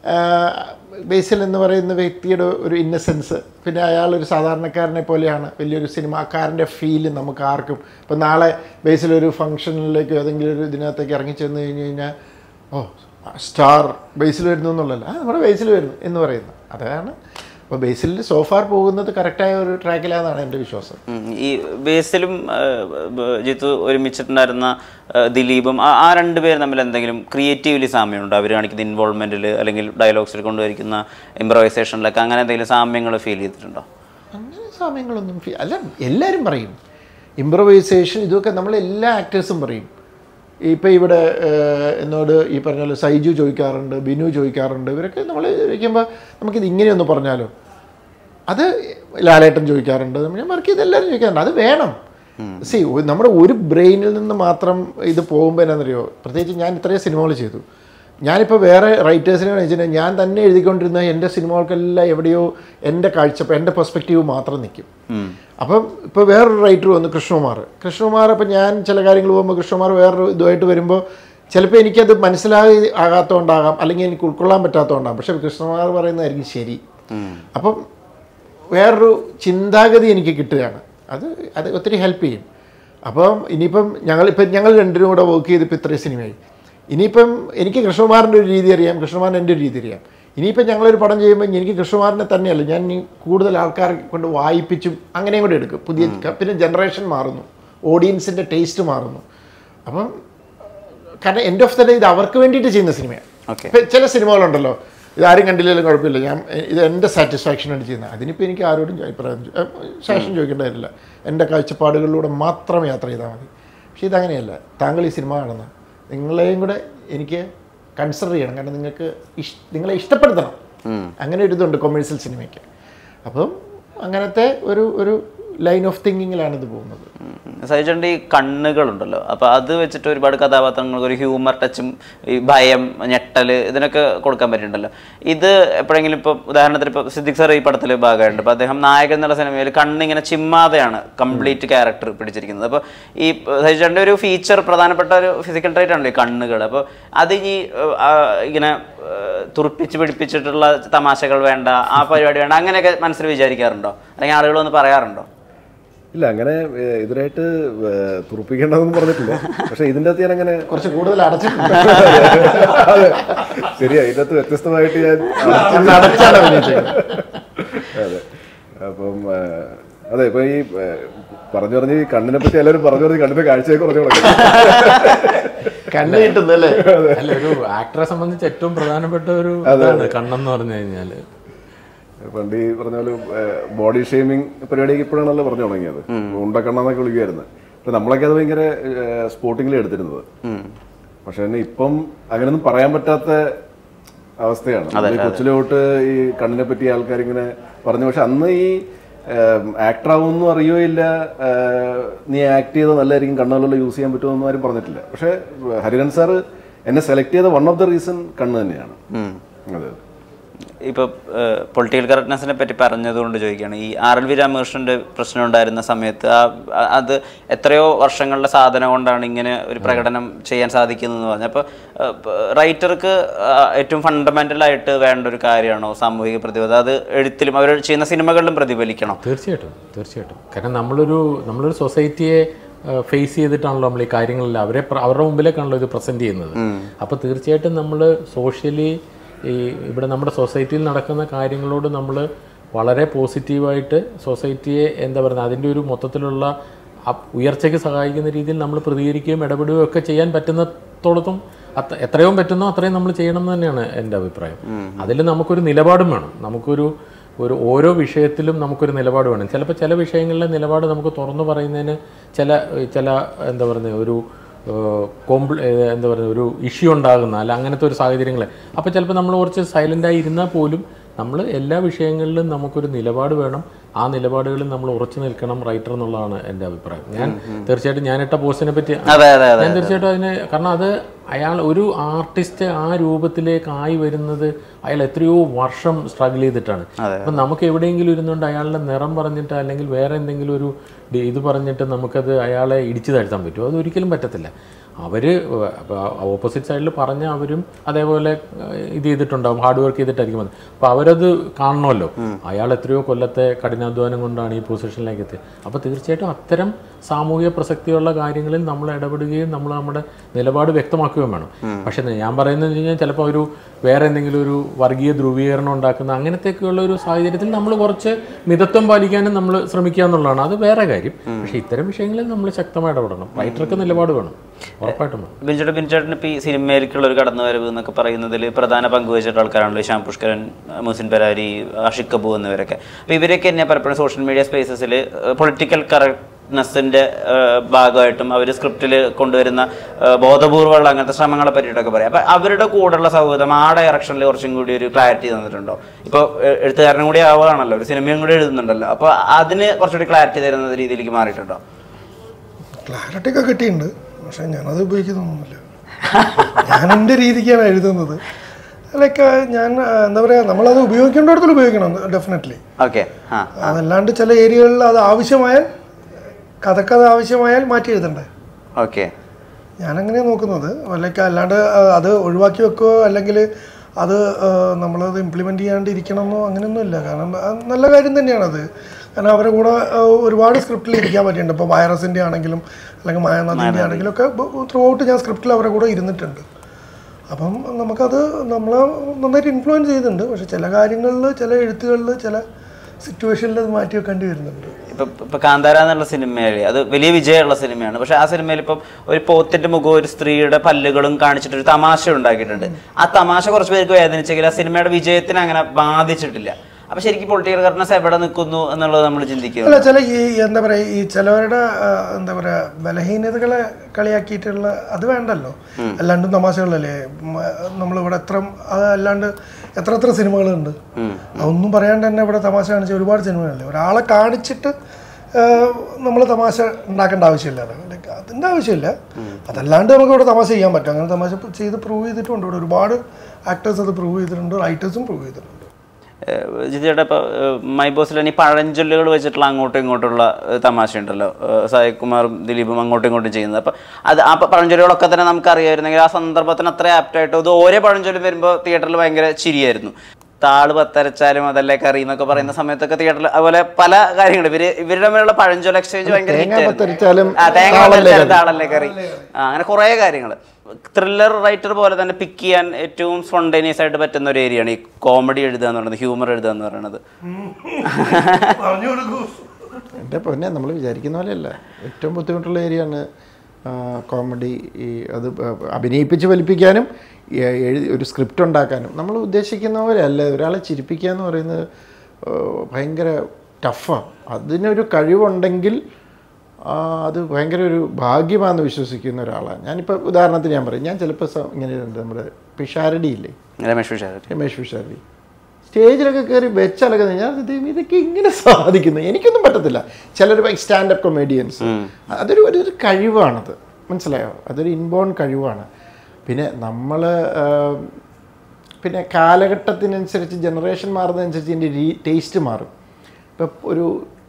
S1: ബേസിൽ എന്ന് പറയുന്ന വ്യക്തിയുടെ ഒരു ഇന്നസെൻസ് പിന്നെ അയാൾ ഒരു സാധാരണക്കാരനെ പോലെയാണ് വലിയൊരു സിനിമാക്കാരൻ്റെ ഫീല് നമുക്ക് ആർക്കും ഇപ്പം നാളെ ബേസിലൊരു ഫംഗ്ഷനിലേക്ക് ഏതെങ്കിലും ഒരു ഇതിനകത്തേക്ക് ഇറങ്ങിച്ചെന്ന് കഴിഞ്ഞ് കഴിഞ്ഞാൽ ഓ സ്റ്റാർ ബേസിൽ വരുന്നു എന്നുള്ളതല്ല ആ നമ്മുടെ ബേസിൽ വരുന്നു എന്ന് പറയുന്നു അതാണ് അപ്പോൾ ബേസിൽ സോഫാർ പോകുന്നത് കറക്റ്റായ ഒരു ട്രാക്കിലാണെന്നാണ് എൻ്റെ വിശ്വാസം
S4: ഉം. ഈ ബേസിലും ആ, ബ- ജിത്തു ഒരുമിച്ചിട്ടുണ്ടായിരുന്ന ആ, ദിലീപും ആ ആ രണ്ടുപേരും തമ്മിൽ എന്തെങ്കിലും ക്രിയേറ്റീവ്ലി സാമ്യമുണ്ടോ അവർ കാണിക്കുന്ന ഇൻവോൾവ്മെന്റിൽ അല്ലെങ്കിൽ ഡയലോഗ്സിൽ കൊണ്ടുവരിക്കുന്ന ഇംപ്രവൈസേഷനിലൊക്കെ അങ്ങനെ എന്തെങ്കിലും സാമ്യങ്ങൾ ഫീൽ ചെയ്തിട്ടുണ്ടോ
S1: അങ്ങനെ സമയങ്ങളൊന്നും ഫീ- അല്ല എല്ലാവരും പറയും ഇമ്പ്രവൈസേഷൻ ഇതൊക്കെ നമ്മൾ എല്ലാ ആക്ടേഴ്സും പറയും ഇപ്പോൾ ഇവിടെ ഏഹ്, എന്നോട് ഈ പറഞ്ഞ പോലെ സൈജു ചോദിക്കാറുണ്ട് ബിനു ചോദിക്കാറുണ്ട് ഇവരൊക്കെ നമ്മൾ ചോദിക്കുമ്പോൾ നമുക്കിത് ഇങ്ങനെയൊന്ന് പറഞ്ഞാലോ അത് ലാലേട്ടൻ ചോദിക്കാറുണ്ട് ഞാൻ വർക്ക് ചെയ്ത് എല്ലാവരും ചോദിക്കാറുണ്ട് അത് വേണം സി നമ്മുടെ ഒരു ബ്രെയിനിൽ നിന്ന് മാത്രം ഇത് പോകുമ്പോൾ എന്നാണെന്നറിയോ പ്രത്യേകിച്ച് ഞാൻ ഇത്രയും സിനിമകൾ ചെയ്തു ഞാനിപ്പോൾ വേറെ റൈറ്റേഴ്സിനെ വെച്ചിട്ടുണ്ടെങ്കിൽ ഞാൻ തന്നെ എഴുതിക്കൊണ്ടിരുന്ന എൻ്റെ സിനിമകൾക്കെല്ലാം എവിടെയോ എൻ്റെ കാഴ്ച എൻ്റെ പെർസ്പെക്റ്റീവ് മാത്രം നിൽക്കും അപ്പം ഇപ്പോൾ വേറൊരു റൈറ്റർ വന്നു കൃഷ്ണകുമാർ കൃഷ്ണകുമാർ അപ്പം ഞാൻ ചില കാര്യങ്ങൾ പോകുമ്പോൾ കൃഷ്ണകുമാർ വേറൊരു ഇതുമായിട്ട് വരുമ്പോൾ ചിലപ്പോൾ എനിക്കത് മനസ്സിലായി ആകാത്തതുകൊണ്ടാകാം അല്ലെങ്കിൽ എനിക്ക് ഉൾക്കൊള്ളാൻ പറ്റാത്തതുകൊണ്ടാകാം പക്ഷേ കൃഷ്ണകുമാർ പറയുന്നതായിരിക്കും ശരി അപ്പം വേറൊരു ചിന്താഗതി എനിക്ക് കിട്ടുകയാണ് അത് അത് ഒത്തിരി ഹെൽപ്പ് ചെയ്യും അപ്പം ഇനിയിപ്പം ഞങ്ങൾ ഇപ്പം ഞങ്ങൾ രണ്ടിനും കൂടെ വർക്ക് ചെയ്തിപ്പോൾ ഇത്രയും സിനിമയായി ഇനിയിപ്പം എനിക്ക് കൃഷ്ണകുമാറിൻ്റെ ഒരു രീതി അറിയാം കൃഷ്ണകുമാറിൻ്റെ എൻ്റെ ഒരു രീതി അറിയാം ഇനിയിപ്പം ഞങ്ങളൊരു പടം ചെയ്യുമ്പോൾ എനിക്ക് കൃഷ്ണകുമാറിനെ തന്നെയല്ല ഞാൻ ഇനി കൂടുതൽ ആൾക്കാരെ കൊണ്ട് വായിപ്പിച്ചും അങ്ങനെയും കൂടെ എടുക്കും പുതിയ പിന്നെ ജനറേഷൻ മാറുന്നു ഓഡിയൻസിൻ്റെ ടേസ്റ്റ് മാറുന്നു അപ്പം കാരണം എൻഡ് ഓഫ് ദ ഡേ ഇത് അവർക്ക് വേണ്ടിയിട്ട് ചെയ്യുന്ന സിനിമയാണ്
S4: Okay.
S1: ഇപ്പം ചില സിനിമകളുണ്ടല്ലോ ഇത് ആരും കണ്ടില്ലെങ്കിലും കുഴപ്പമില്ല ഞാൻ ഇത് എൻ്റെ സാറ്റിസ്ഫാക്ഷൻ വേണ്ടി ചെയ്യുന്നത് അതിനിപ്പോൾ എനിക്ക് ആരോടും അഭിപ്രായം സാക്ഷൻ ചോദിക്കേണ്ട കാര്യമില്ല എൻ്റെ കാഴ്ചപ്പാടുകളിലൂടെ മാത്രം യാത്ര ചെയ്താൽ മതി പക്ഷേ ഇതങ്ങനെയല്ല താങ്കൾ ഈ സിനിമ കാണുന്ന നിങ്ങളെയും കൂടെ എനിക്ക് കൺസിഡർ ചെയ്യണം കാരണം നിങ്ങൾക്ക് ഇഷ് നിങ്ങളെ ഇഷ്ടപ്പെടുത്തണം അങ്ങനെ ഒരു ഇതുണ്ട് കൊമേഴ്സ്യൽ സിനിമയ്ക്ക് അപ്പം അങ്ങനത്തെ ഒരു ഒരു ലൈൻ ഓഫ് തിങ്കിങ്ങിലാണ് ഇത് പോകുന്നത്
S4: സഹിച്ചേണ്ട ഈ കണ്ണുകളുണ്ടല്ലോ അപ്പൊ അത് വെച്ചിട്ട് ഒരുപാട് കഥാപാത്രങ്ങൾക്ക് ഒരു ഹ്യൂമർ ടച്ചും ഈ ഭയം ഞെട്ടല് ഇതിനൊക്കെ കൊടുക്കാൻ പറ്റുന്നുണ്ടല്ലോ ഇത് എപ്പോഴെങ്കിലും ഇപ്പൊ ഉദാഹരണത്തിന് ഇപ്പൊ സിദ്ദിഖ് സാർ ഈ പടത്തിൽ ഭാഗമായിട്ടുണ്ട് അപ്പൊ അദ്ദേഹം നായകൻ എന്നുള്ള സിനിമയിൽ കണ്ണിങ്ങനെ ചിമ്മാതെയാണ് കംപ്ലീറ്റ് ക്യാരക്ടർ പിടിച്ചിരിക്കുന്നത് അപ്പൊ ഈ സഹിച്ചേണ്ട ഒരു ഫീച്ചർ പ്രധാനപ്പെട്ട ഒരു ഫിസിക്കൽ ട്രൈറ്റ് ആണല്ലോ ഈ കണ്ണുകൾ അപ്പോൾ അത് ഈ ആ, ഇങ്ങനെ ആ, തുറപ്പിച്ച് പിടിപ്പിച്ചിട്ടുള്ള തമാശകൾ വേണ്ട ആ പരിപാടി വേണ്ട അങ്ങനെയൊക്കെ മനസ്സിൽ വിചാരിക്കാറുണ്ടോ അല്ലെങ്കിൽ ആളുകൾ വന്ന് പറയാറുണ്ടോ
S3: ഇല്ല അങ്ങനെ ഏഹ്, ഇതിനായിട്ട് ഏഹ്, തുറപ്പിക്കേണ്ടതെന്ന് പറഞ്ഞിട്ടില്ല പക്ഷെ ഇതിൻ്റെ അകത്ത് ഞാൻ അങ്ങനെ
S1: കുറച്ച് കൂടുതൽ അടച്ചിട്ടുണ്ട്
S3: അതെ ശരിയാ ഇതിനകത്ത് വ്യത്യസ്തമായിട്ട് ഞാൻ
S1: കണ്ണ് അടച്ചാണ് അഭിനയിച്ചത്
S3: അതെ അപ്പം ആ, അതെ ഇപ്പൊ ഈ ആ, പറഞ്ഞു പറഞ്ഞ് ഈ കണ്ണിനെ പറ്റി എല്ലാവരും പറഞ്ഞു പറഞ്ഞ് കണ്ണിന്റെ കാഴ്ചയെ കുറഞ്ഞു തുടങ്ങി
S1: കണ്ണ് കിട്ടുന്നല്ലേ
S5: അല്ല ഒരു ആക്ടറെ സംബന്ധിച്ച് ഏറ്റവും പ്രധാനപ്പെട്ട ഒരു ഇതാണ് കണ്ണെന്ന് പറഞ്ഞു കഴിഞ്ഞാല്
S3: പണ്ട് ഈ പറഞ്ഞ പോലെ ബോഡി ഷെയ്മിങ് പരിപാടിയൊക്കെ ഇപ്പോഴാണല്ലോ പറഞ്ഞു തുടങ്ങിയത് ഉണ്ടക്കണ്ണെന്നൊക്കെ വിളിക്കുമായിരുന്നു പക്ഷെ നമ്മളൊക്കെ അത് ഭയങ്കര സ്പോർട്ടിങ്ങിൽ എടുത്തിരുന്നത് പക്ഷെ തന്നെ ഇപ്പം അങ്ങനെയൊന്നും പറയാൻ പറ്റാത്ത അവസ്ഥയാണ് നമ്മൾ ഈ കൊച്ചിലെ തൊട്ട് ഈ കണ്ണിനെ പറ്റി ആൾക്കാർ ഇങ്ങനെ പറഞ്ഞു പക്ഷെ അന്ന് ഈ ആക്ടർ ആവുമെന്നും അറിയോ ഇല്ല ഏഹ്, നീ ആക്ട് ചെയ്ത നല്ലതായിരിക്കും കണ്ണുകളെല്ലാം യൂസ് ചെയ്യാൻ പറ്റുമെന്നും ആരും പറഞ്ഞിട്ടില്ല പക്ഷെ ഹരിരൻ സാറ് എന്നെ സെലക്ട് ചെയ്ത വൺ ഓഫ് ദ റീസൺ കണ്ണ് തന്നെയാണ് അതെ
S4: ഇപ്പോൾ പൊളിറ്റിക്കൽ കറക്റ്റ്നെസ്സിനെ പറ്റി പറഞ്ഞതുകൊണ്ട് ചോദിക്കുകയാണ് ഈ ആർ എൽ വി രാമകൃഷ്ണന്റെ പ്രശ്നം ഉണ്ടായിരുന്ന സമയത്ത് ആ ആ- അത് എത്രയോ വർഷങ്ങളുടെ സാധന കൊണ്ടാണ് ഇങ്ങനെ ഒരു പ്രകടനം ചെയ്യാൻ സാധിക്കുന്നതെന്ന് പറഞ്ഞു അപ്പോൾ റൈറ്റർക്ക് ഏറ്റവും ഫണ്ടമെൻ്റൽ ആയിട്ട് വേണ്ട ഒരു കാര്യമാണോ സാമൂഹിക പ്രതിബദ്ധത അത് എഴുത്തിലും അവർ ചെയ്യുന്ന സിനിമകളിലും പ്രതിഫലിക്കണം
S5: തീർച്ചയായിട്ടും തീർച്ചയായിട്ടും കാരണം നമ്മളൊരു നമ്മളൊരു സൊസൈറ്റിയെ ഫേസ് ചെയ്തിട്ടാണല്ലോ നമ്മൾ ഈ കാര്യങ്ങളെല്ലാം അവരെ പ്ര- അവരുടെ മുമ്പിലേക്കാണല്ലോ ഇത് പ്രസന്റ് ചെയ്യുന്നത് അപ്പോൾ തീർച്ചയായിട്ടും നമ്മൾ സോഷ്യലി ഈ ഇവിടെ നമ്മുടെ സൊസൈറ്റിയിൽ നടക്കുന്ന കാര്യങ്ങളോട് നമ്മൾ വളരെ പോസിറ്റീവായിട്ട് സൊസൈറ്റിയെ എന്താ പറയുക അതിൻ്റെ ഒരു മൊത്തത്തിലുള്ള അപ്- ഉയർച്ചയ്ക്ക് സഹായിക്കുന്ന രീതിയിൽ നമ്മൾ പ്രതികരിക്കുകയും ഇടപെടുകയും ഒക്കെ ചെയ്യാൻ പറ്റുന്നിടത്തോളത്തും അത്ര എത്രയും പറ്റുന്നോ അത്രയും നമ്മൾ ചെയ്യണം എന്ന് തന്നെയാണ് എൻ്റെ അഭിപ്രായം അതിൽ നമുക്കൊരു നിലപാടും വേണം നമുക്കൊരു ഒരു ഓരോ വിഷയത്തിലും നമുക്കൊരു നിലപാട് വേണം ചിലപ്പോൾ ചില വിഷയങ്ങളിലെ നിലപാട് നമുക്ക് തുറന്നു പറയുന്നതിന് ചില ചില എന്താ പറയുക ഒരു കോംപ്ല എന്താ പറയുക ഒരു ഇഷ്യൂ ഉണ്ടാകുന്ന അല്ല അങ്ങനത്തെ ഒരു സാഹചര്യങ്ങൾ അപ്പോൾ ചിലപ്പോൾ നമ്മൾ കുറച്ച് സൈലൻ്റായി ഇരുന്നാൽ പോലും നമ്മൾ എല്ലാ വിഷയങ്ങളിലും നമുക്കൊരു നിലപാട് വേണം ആ നിലപാടുകളിൽ നമ്മൾ ഉറച്ചു നിൽക്കണം റൈറ്റർ എന്നുള്ളതാണ് എൻ്റെ അഭിപ്രായം ഞാൻ തീർച്ചയായിട്ടും ഞാനിട്ട പോസ്റ്റിനെ പറ്റി
S4: അതെ അതെ അതെ
S5: ഞാൻ തീർച്ചയായിട്ടും അതിന് കാരണം അത് അയാൾ ഒരു ആർട്ടിസ്റ്റ് ആ രൂപത്തിലേക്ക് ആയി വരുന്നത് അയാൾ എത്രയോ വർഷം സ്ട്രഗിൾ ചെയ്തിട്ടാണ് അപ്പം നമുക്ക് എവിടെയെങ്കിലും ഇരുന്നുകൊണ്ട് അയാളുടെ നിറം പറഞ്ഞിട്ട് അല്ലെങ്കിൽ വേറെ എന്തെങ്കിലും ഒരു ഡി- ഇത് പറഞ്ഞിട്ട് നമുക്കത് അയാളെ ഇടിച്ചു താഴ്ത്താൻ പറ്റുമോ അത് ഒരിക്കലും പറ്റത്തില്ല അവർ ഓപ്പോസിറ്റ് സൈഡിൽ പറഞ്ഞ അവരും അതേപോലെ ഏഹ്, ഇത് ചെയ്തിട്ടുണ്ടാവും ഹാർഡ് വർക്ക് ചെയ്തിട്ടായിരിക്കും വന്നത് അപ്പോൾ അവരത് കാണണമല്ലോ അയാൾ എത്രയോ കൊല്ലത്തെ കഠിനാധ്വാനം കൊണ്ടാണ് ഈ പൊസിഷനിലേക്ക് എത്തിയത് അപ്പോൾ തീർച്ചയായിട്ടും അത്തരം സാമൂഹിക പ്രസക്തിയുള്ള കാര്യങ്ങളിൽ നമ്മൾ ഇടപെടുകയും നമ്മൾ നമ്മുടെ നിലപാട് വ്യക്തമാക്കുകയും വേണം പക്ഷേ ഞാൻ പറയുന്നത് വെച്ച് കഴിഞ്ഞാൽ ചിലപ്പോൾ ഒരു വേറെ എന്തെങ്കിലും ഒരു വർഗീയ ധ്രുവീകരണം ഉണ്ടാക്കുന്ന അങ്ങനത്തെയൊക്കെയുള്ള ഒരു സാഹചര്യത്തിൽ നമ്മൾ കുറച്ച് മിതത്വം പാലിക്കാനും നമ്മൾ ശ്രമിക്കുക എന്നുള്ളതാണ് അത് വേറെ കാര്യം പക്ഷേ ഇത്തരം വിഷയങ്ങളിൽ നമ്മൾ ശക്തമായി ഇടപെടണം റൈറ്റർക്ക് നിലപാട് വേണം ഉറപ്പായിട്ടും വേണം
S4: ബിൻചേട്ടൻ ബിൻചേട്ടൻ ഇപ്പോൾ ഈ സിനിമയിലേക്കുള്ള ഒരു കടന്നുവരവ് എന്നൊക്കെ പറയുന്നതിൽ പ്രധാന പങ്ക് വഹിച്ചിട്ടുള്ള ആൾക്കാരാണല്ലോ ശ്യാം പുഷ്കരൻ മുസിൻ പരാരി ആഷിഖ് കബു എന്നിവരൊക്കെ അപ്പോൾ ഇവരൊക്കെ എന്നെ പലപ്പോഴും സോഷ്യൽ മീഡിയ സ്പേസസിൽ പൊളിറ്റിക്കൽ കറക്റ്റ്നെസ്സിൻ്റെ ഭാഗമായിട്ടും അവർ സ്ക്രിപ്റ്റിൽ കൊണ്ടുവരുന്ന ആ, ബോധപൂർവ്വമുള്ള അങ്ങനത്തെ ശ്രമങ്ങളെ പറ്റിയിട്ടൊക്കെ പറയാം അപ്പോൾ അവരുടെ കൂടെയുള്ള സൗഹൃദം ആ ഡയറക്ഷനിൽ കുറച്ചും കൂടി ഒരു ക്ലാരിറ്റി തന്നിട്ടുണ്ടോ ഇപ്പോൾ എഴുത്തുകാരനും കൂടി ആവുകയാണല്ലോ ഒരു സിനിമയും കൂടി എഴുതുന്നുണ്ടല്ലോ അപ്പോൾ അതിന് കുറച്ചുകൂടി ക്ലാരിറ്റി തരുന്ന രീതിയിലേക്ക് മാറിയിട്ടുണ്ടോ
S2: ക്ലാരിറ്റി ഒക്കെ കിട്ടിയിട്ടുണ്ട് പക്ഷെ ഞാനത് ഉപയോഗിക്കുന്നൊന്നുമില്ല ഞാൻ എൻ്റെ രീതിക്കാണ് എഴുതുന്നത് ലൈക്ക് ഞാൻ ആ, എന്താ പറയുക നമ്മളത് ഉപയോഗിക്കേണ്ടിടത്തിൽ ഉപയോഗിക്കണം ഡെഫിനറ്റ്ലി
S4: ഓക്കെ ആ
S2: അതല്ലാണ്ട് ചില ഏരിയകളിൽ അത് ആവശ്യമായാൽ കഥക്കത് ആവശ്യമായാൽ മാറ്റി എഴുതണ്ടേ
S4: ഓക്കെ
S2: ഞാനങ്ങനെയാണ് നോക്കുന്നത് ലൈക്ക് അല്ലാണ്ട് ആ, അത് ഒഴിവാക്കി വെക്കുകയോ അല്ലെങ്കിൽ അത് ആ, നമ്മളത് ഇംപ്ലിമെൻ്റ് ചെയ്യാണ്ട് ഇരിക്കണമെന്നോ അങ്ങനെയൊന്നുമില്ല കാരണം അത് നല്ല കാര്യം തന്നെയാണത് കാരണം അവരുടെ കൂടെ ആ, ഒരുപാട് സ്ക്രിപ്റ്റിൽ ഇരിക്കാൻ പറ്റിയിട്ടുണ്ട് ഇപ്പോൾ വൈറസിൻ്റെ ആണെങ്കിലും അല്ലെങ്കിൽ മായാനദിൻ്റെ ആണെങ്കിലും ഒക്കെ ത്രൂ ഔട്ട് ഞാൻ സ്ക്രിപ്റ്റിൽ അവരുടെ കൂടെ ഇരുന്നിട്ടുണ്ട് അപ്പം നമുക്കത് നമ്മളെ നന്നായിട്ട് ഇൻഫ്ലുവൻസ് ചെയ്യുന്നുണ്ട് പക്ഷെ ചില കാര്യങ്ങളിൽ ചില എഴുത്തുകളിൽ ചില സിറ്റുവേഷനിൽ അത് മാറ്റി വെക്കേണ്ടി വരുന്നുണ്ട്
S4: ഇപ്പൊ ഇപ്പൊ കാന്താര എന്നുള്ള സിനിമയിൽ അത് വലിയ വിജയമുള്ള സിനിമയാണ് പക്ഷെ ആ സിനിമയിൽ ഇപ്പം ഒരു പോത്തിന്റെ മുഖവും ഒരു സ്ത്രീയുടെ പല്ലുകളും കാണിച്ചിട്ട് ഒരു തമാശ ഉണ്ടാക്കിയിട്ടുണ്ട് ആ തമാശ കുറച്ച് പേർക്ക് വേദനിച്ചെങ്കിൽ ആ സിനിമയുടെ വിജയത്തിന് അങ്ങനെ ബാധിച്ചിട്ടില്ല അപ്പൊ ശരിക്കും പൊളിറ്റിക്കൽ കറക്റ്റ്നസ് എവിടെ നിൽക്കുന്നു എന്നുള്ളത് നമ്മൾ ചിന്തിക്കുക
S2: അല്ല ചില ഈ എന്താ പറയുക ഈ ചിലവരുടെ ആ, എന്താ പറയുക ബലഹീനതകളെ കളിയാക്കിയിട്ടുള്ള അത് വേണ്ടല്ലോ അല്ലാണ്ട് തമാശകളല്ലേ മ- നമ്മളിവിടെ എത്ര അത് അല്ലാണ്ട് എത്ര എത്ര സിനിമകളുണ്ട് അതൊന്നും പറയാണ്ട് തന്നെ ഇവിടെ തമാശ കാണിച്ച ഒരുപാട് സിനിമകളല്ലേ ഒരാളെ കാണിച്ചിട്ട് നമ്മൾ തമാശ ഉണ്ടാക്കേണ്ട ആവശ്യമില്ല ലൈക്ക് അതിൻ്റെ ആവശ്യമില്ല അതല്ലാണ്ട് നമുക്ക് ഇവിടെ തമാശ ചെയ്യാൻ പറ്റും അങ്ങനെ തമാശ ചെയ്ത് പ്രൂവ് ചെയ്തിട്ടുണ്ട് ഇവിടെ ഒരുപാട് ആക്ടേഴ്സ് അത് പ്രൂവ് ചെയ്തിട്ടുണ്ട് റൈറ്റേഴ്സും പ്രൂവ് ചെയ്തിട്ടുണ്ട്
S4: ജിതിയുടെ ഇപ്പൊ മൈ ബോസിൽ ഈ പഴഞ്ചൊല്ലുകൾ വെച്ചിട്ടുള്ള അങ്ങോട്ടും ഇങ്ങോട്ടുള്ള ഏഹ്, തമാശ ഉണ്ടല്ലോ ഏഹ്, സായികുമാറും ദിലീപും അങ്ങോട്ടും ഇങ്ങോട്ടും ചെയ്യുന്നത് അപ്പൊ അത് ആ പ- പഴഞ്ചൊല്ലുകളൊക്കെ തന്നെ നമുക്ക് അറിയായിരുന്നെങ്കിൽ ആ സന്ദർഭത്തിന് അത്ര ആപ്റ്റായിട്ട് ഇത് ഓരോ പഴഞ്ചൊല്ലും വരുമ്പോൾ തിയേറ്ററിൽ ഭയങ്കര ചിരിയായിരുന്നു താള് പത്തരച്ചാലും അതല്ലേ കറി എന്നൊക്കെ പറയുന്ന സമയത്തൊക്കെ തിയേറ്ററിൽ അതുപോലെ പല കാര്യങ്ങളും ഇവര് ഇവരുടെ തമ്മിലുള്ള പഴഞ്ചൊല്ല എക്സ്ചേഞ്ച് ഭയങ്കര
S1: തേങ്ങ
S4: hit
S1: പത്തരച്ചാലും
S4: ആയിരുന്നു. ആ, തേങ്ങ
S1: താളല്ലേ
S4: പത്തരച്ചാലും
S1: കറി.
S4: താളല്ലേ കറി ആ, അങ്ങനെ കുറേ കാര്യങ്ങൾ ത്രില്ലർ റൈറ്റർ പോലെ തന്നെ പിക്ക് ചെയ്യാൻ ഏറ്റവും സ്പോണ്ടേനിയസ് ആയിട്ട് പറ്റുന്ന ഒരു ഏരിയയാണ് ഈ കോമഡി എഴുതുക എന്ന് പറയുന്നത് ഹ്യൂമർ എഴുതുക എന്ന് പറയുന്നത്
S2: പറഞ്ഞു കൊടുക്കൂ
S1: എൻ്റെ പൊന്നെ നമ്മൾ വിചാരിക്കുന്ന പോലെയല്ല ഏറ്റവും ബുദ്ധിമുട്ടുള്ള ഏരിയയാണ് കോമഡി ഈ അത് അഭിനയിപ്പിച്ച് വലിപ്പിക്കാനും ഈ എഴുതി ഒരു സ്ക്രിപ്റ്റ് ഉണ്ടാക്കാനും നമ്മൾ ഉദ്ദേശിക്കുന്ന പോലെ അല്ല ഒരാളെ ചിരിപ്പിക്കുക എന്ന് പറയുന്നത് ആ, ഭയങ്കര ടഫാണ് അതിനൊരു കഴിവുണ്ടെങ്കിൽ ആ, അത് ഭയങ്കര ഒരു ഭാഗ്യമാണെന്ന് വിശ്വസിക്കുന്ന ഒരാളാണ് ഞാനിപ്പോൾ ഉദാഹരണത്തിന് ഞാൻ പറയും ഞാൻ ചിലപ്പോൾ സ- ഇങ്ങനെ ഉണ്ട് നമ്മുടെ പിഷാരടി ഇല്ലേ
S4: രമേഷ് വിശാൽ
S1: രമേഷ് പിഷാരടി സ്റ്റേജിലൊക്കെ കയറി വെച്ചലക്കുന്നത് ഞാൻ ദൈവം ഇതൊക്കെ ഇങ്ങനെ സാധിക്കുന്നു എനിക്കൊന്നും പറ്റത്തില്ല ചിലർ സ്റ്റാൻഡപ്പ് കൊമേഡിയൻസ് അതൊരു ഒരു ഒരു കഴിവാണത് മനസ്സിലായോ അതൊരു ഇൻബോൺ കഴിവാണ് പിന്നെ നമ്മൾ പിന്നെ കാലഘട്ടത്തിനനുസരിച്ച് ജനറേഷൻ മാറുന്നതനുസരിച്ച് ഇതിൻ്റെ രീ ടേസ്റ്റ് മാറും ഇപ്പം ഒരു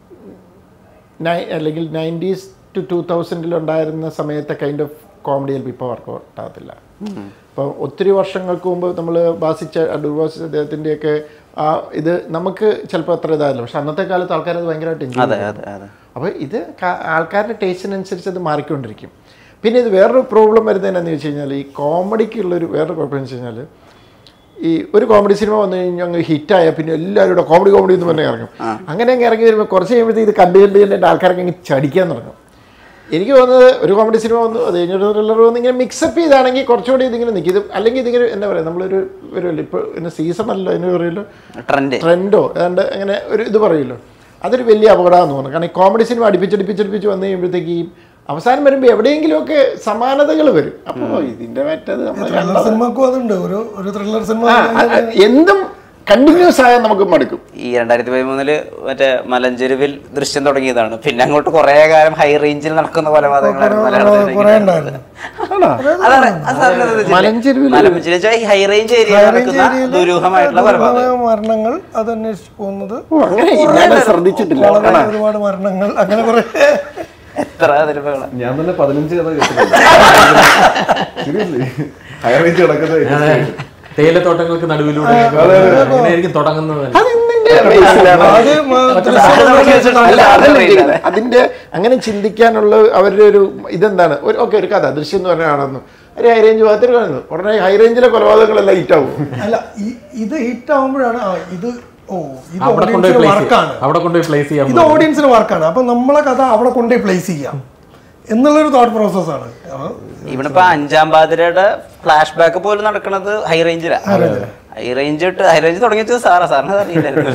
S1: നൈ അല്ലെങ്കിൽ നയൻറ്റീസ് ടു ടു തൗസൻഡിലുണ്ടായിരുന്ന സമയത്തെ കൈൻഡ് ഓഫ് കോമഡി ചിലപ്പോൾ ഇപ്പോൾ വർക്കൗട്ട് ആകത്തില്ല അപ്പോൾ ഒത്തിരി വർഷങ്ങൾക്ക് മുമ്പ് നമ്മൾ ബാസിച്ച അടൂർവാസ് അദ്ദേഹത്തിൻ്റെയൊക്കെ ആ ഇത് നമുക്ക് ചിലപ്പോൾ അത്ര ഇതായില്ല പക്ഷെ അന്നത്തെ കാലത്ത് ആൾക്കാർ അത് ഭയങ്കരമായിട്ട് എൻജോയ്
S4: അതെ അതെ അതെ
S1: അപ്പോൾ ഇത് കാ- ആൾക്കാരുടെ ടേസ്റ്റിനനുസരിച്ച് അത് മാറിക്കൊണ്ടിരിക്കും പിന്നെ ഇത് വേറൊരു പ്രോബ്ലം വരുന്നത് എന്നാന്ന് വെച്ച് കഴിഞ്ഞാൽ ഈ കോമഡിക്കുള്ളൊരു വേറൊരു കുഴപ്പം എന്ന് വെച്ച് കഴിഞ്ഞാൽ ഈ ഒരു കോമഡി സിനിമ വന്നു കഴിഞ്ഞാൽ അങ്ങ് ഹിറ്റായ പിന്നെ എല്ലാവരും കൂടെ കോമഡി കോമഡി എന്ന് പറഞ്ഞ് ഇറങ്ങും അങ്ങനെ അങ്ങ് ഇറങ്ങി വരുമ്പോൾ കുറച്ച് കഴിയുമ്പോഴത്തേക്ക് ഇത് കണ്ടു കണ്ട് കണ്ടിട്ട് ആൾക്കാരൊക്കെ അങ്ങ് ചടിക്കാൻ തുടങ്ങും എനിക്ക് തോന്നുന്നത് ഒരു കോമഡി സിനിമ വന്നു അത് കഴിഞ്ഞൊരു ത്രില്ലർ വന്നു ഇങ്ങനെ മിക്സപ്പ് ചെയ്താണെങ്കിൽ കുറച്ചുകൂടി ഇതിങ്ങനെ നിൽക്കും ഇത് അല്ലെങ്കിൽ ഇതിങ്ങനെ എന്താ പറയുക നമ്മളൊരു ഒരു ഇപ്പോൾ പിന്നെ സീസൺ അല്ല അതിന് പറയുമല്ലോ
S4: ട്രെൻഡ്
S1: ട്രെൻഡോ ഏതാണ്ട് അങ്ങനെ ഒരു ഇത് പറയുമല്ലോ അതൊരു വലിയ അപകടമാണെന്ന് തോന്നുന്നു കാരണം ഈ കോമഡി സിനിമ അടുപ്പിച്ചടുപ്പിച്ചടുപ്പിച്ച് വന്നു കഴിയുമ്പോഴത്തേക്ക് ഈ അവസാനം വരുമ്പോൾ എവിടെയെങ്കിലുമൊക്കെ സമാനതകൾ വരും അപ്പോൾ ഇതിൻ്റെ മറ്റത് നമ്മൾ
S2: ത്രില്ലർ സിനിമക്കും അതുണ്ട് ഒരു ഒരു ത്രില്ലർ സിനിമ
S1: ആ, ആ, ആ, എന്തും കണ്ടിന്യൂസ് ആയാൽ നമുക്ക് മടുക്കും
S4: ഈ രണ്ടായിരത്തി പതിമൂന്നില് മറ്റേ മലഞ്ചെരുവിൽ ദൃശ്യം തുടങ്ങിയതാണ് പിന്നെ അങ്ങോട്ട് കുറെ കാലം ഹൈ റേഞ്ചിൽ നടക്കുന്ന കൊലപാതകങ്ങളാണ് മലയാളത്തിൽ
S2: കുറേ ഉണ്ടായിരുന്നു
S4: അതാണ് അത് സാറിന് അത് വെച്ചില്ലേ?
S1: മലഞ്ചെരുവിൽ
S4: മലഞ്ചെരുവിൽ വെച്ചാൽ ഈ ഹൈ റേഞ്ച് ഏരിയയിൽ നടക്കുന്ന
S2: ഏരിയയില്
S4: ദുരൂഹമായിട്ടുള്ള കൊലപാതകം
S2: ദുരൂഹമായ മരണങ്ങൾ അത് അന്വേഷിച്ച് പോകുന്നത്
S1: ഓ, അങ്ങനെ ഞാൻ ശ്രദ്ധിച്ചിട്ടില്ല
S2: വളരെ ഒരുപാട് മരണങ്ങൾ അങ്ങനെ കുറെ
S4: എത്ര സിനിമകളാണ്
S3: ഞാൻ തന്നെ പതിനഞ്ച് കഥ കേട്ടിട്ടുണ്ട് സീരിയസ്ലി ഹൈ റേഞ്ച് കിടക്കുന്ന
S5: തേയിലത്തോട്ടങ്ങൾക്ക് നടുവിലൂടെ അങ്ങനെയായിരിക്കും തുടങ്ങുന്നത് തന്നെ.
S2: ആദ്യം ആ, ദൃശ്യം
S1: അല്ല, അതല്ല ചെയ്യുന്നത്. അതിന്റെ അങ്ങനെ ചിന്തിക്കാനുള്ള അവരുടെ ഒരു ഇതെന്താണ് ഒരു ഓക്കെ ഒരു കഥ ദൃശ്യം എന്ന് പറഞ്ഞാണെന്നു ഒരു ഹൈ റേഞ്ച് ഭാഗത്തിൽ കാണുന്നു ഉടനെ ഹൈ റേഞ്ചിലെ കൊലപാതകങ്ങളെല്ലാം ഹിറ്റ് ആവും
S2: അല്ല ഈ- ഇത് ഹിറ്റ് ആവുമ്പോഴാണ് ആ ഇത് ഓ ഇത്
S5: അവിടെ കൊണ്ടുപോയി
S2: ഓഡിയൻസിന്
S5: പ്ലേസ്
S2: വർക്കാണ്
S5: അവിടെ കൊണ്ടുപോയി പ്ലേസ് ചെയ്യാൻ
S2: ഇത് ഓഡിയൻസിന് വർക്കാണ് അപ്പൊ നമ്മളെ കഥ അവിടെ കൊണ്ടുപോയി പ്ലേസ് ചെയ്യാം എന്നുള്ളൊരു തോട്ട് പ്രോസസ്സാണ്
S4: ഇവിടെ ഇപ്പൊ അഞ്ചാം പാതിരയുടെ ഫ്ലാഷ് ബാക്ക് പോലും നടക്കുന്നത് ഹൈ റേഞ്ചിലാണ് ഹൈ റേഞ്ച് ഇട്ട് ഹൈ റേഞ്ച് തുടങ്ങിയത് സാറാ സാറിന് അറിയില്ലായിരുന്നു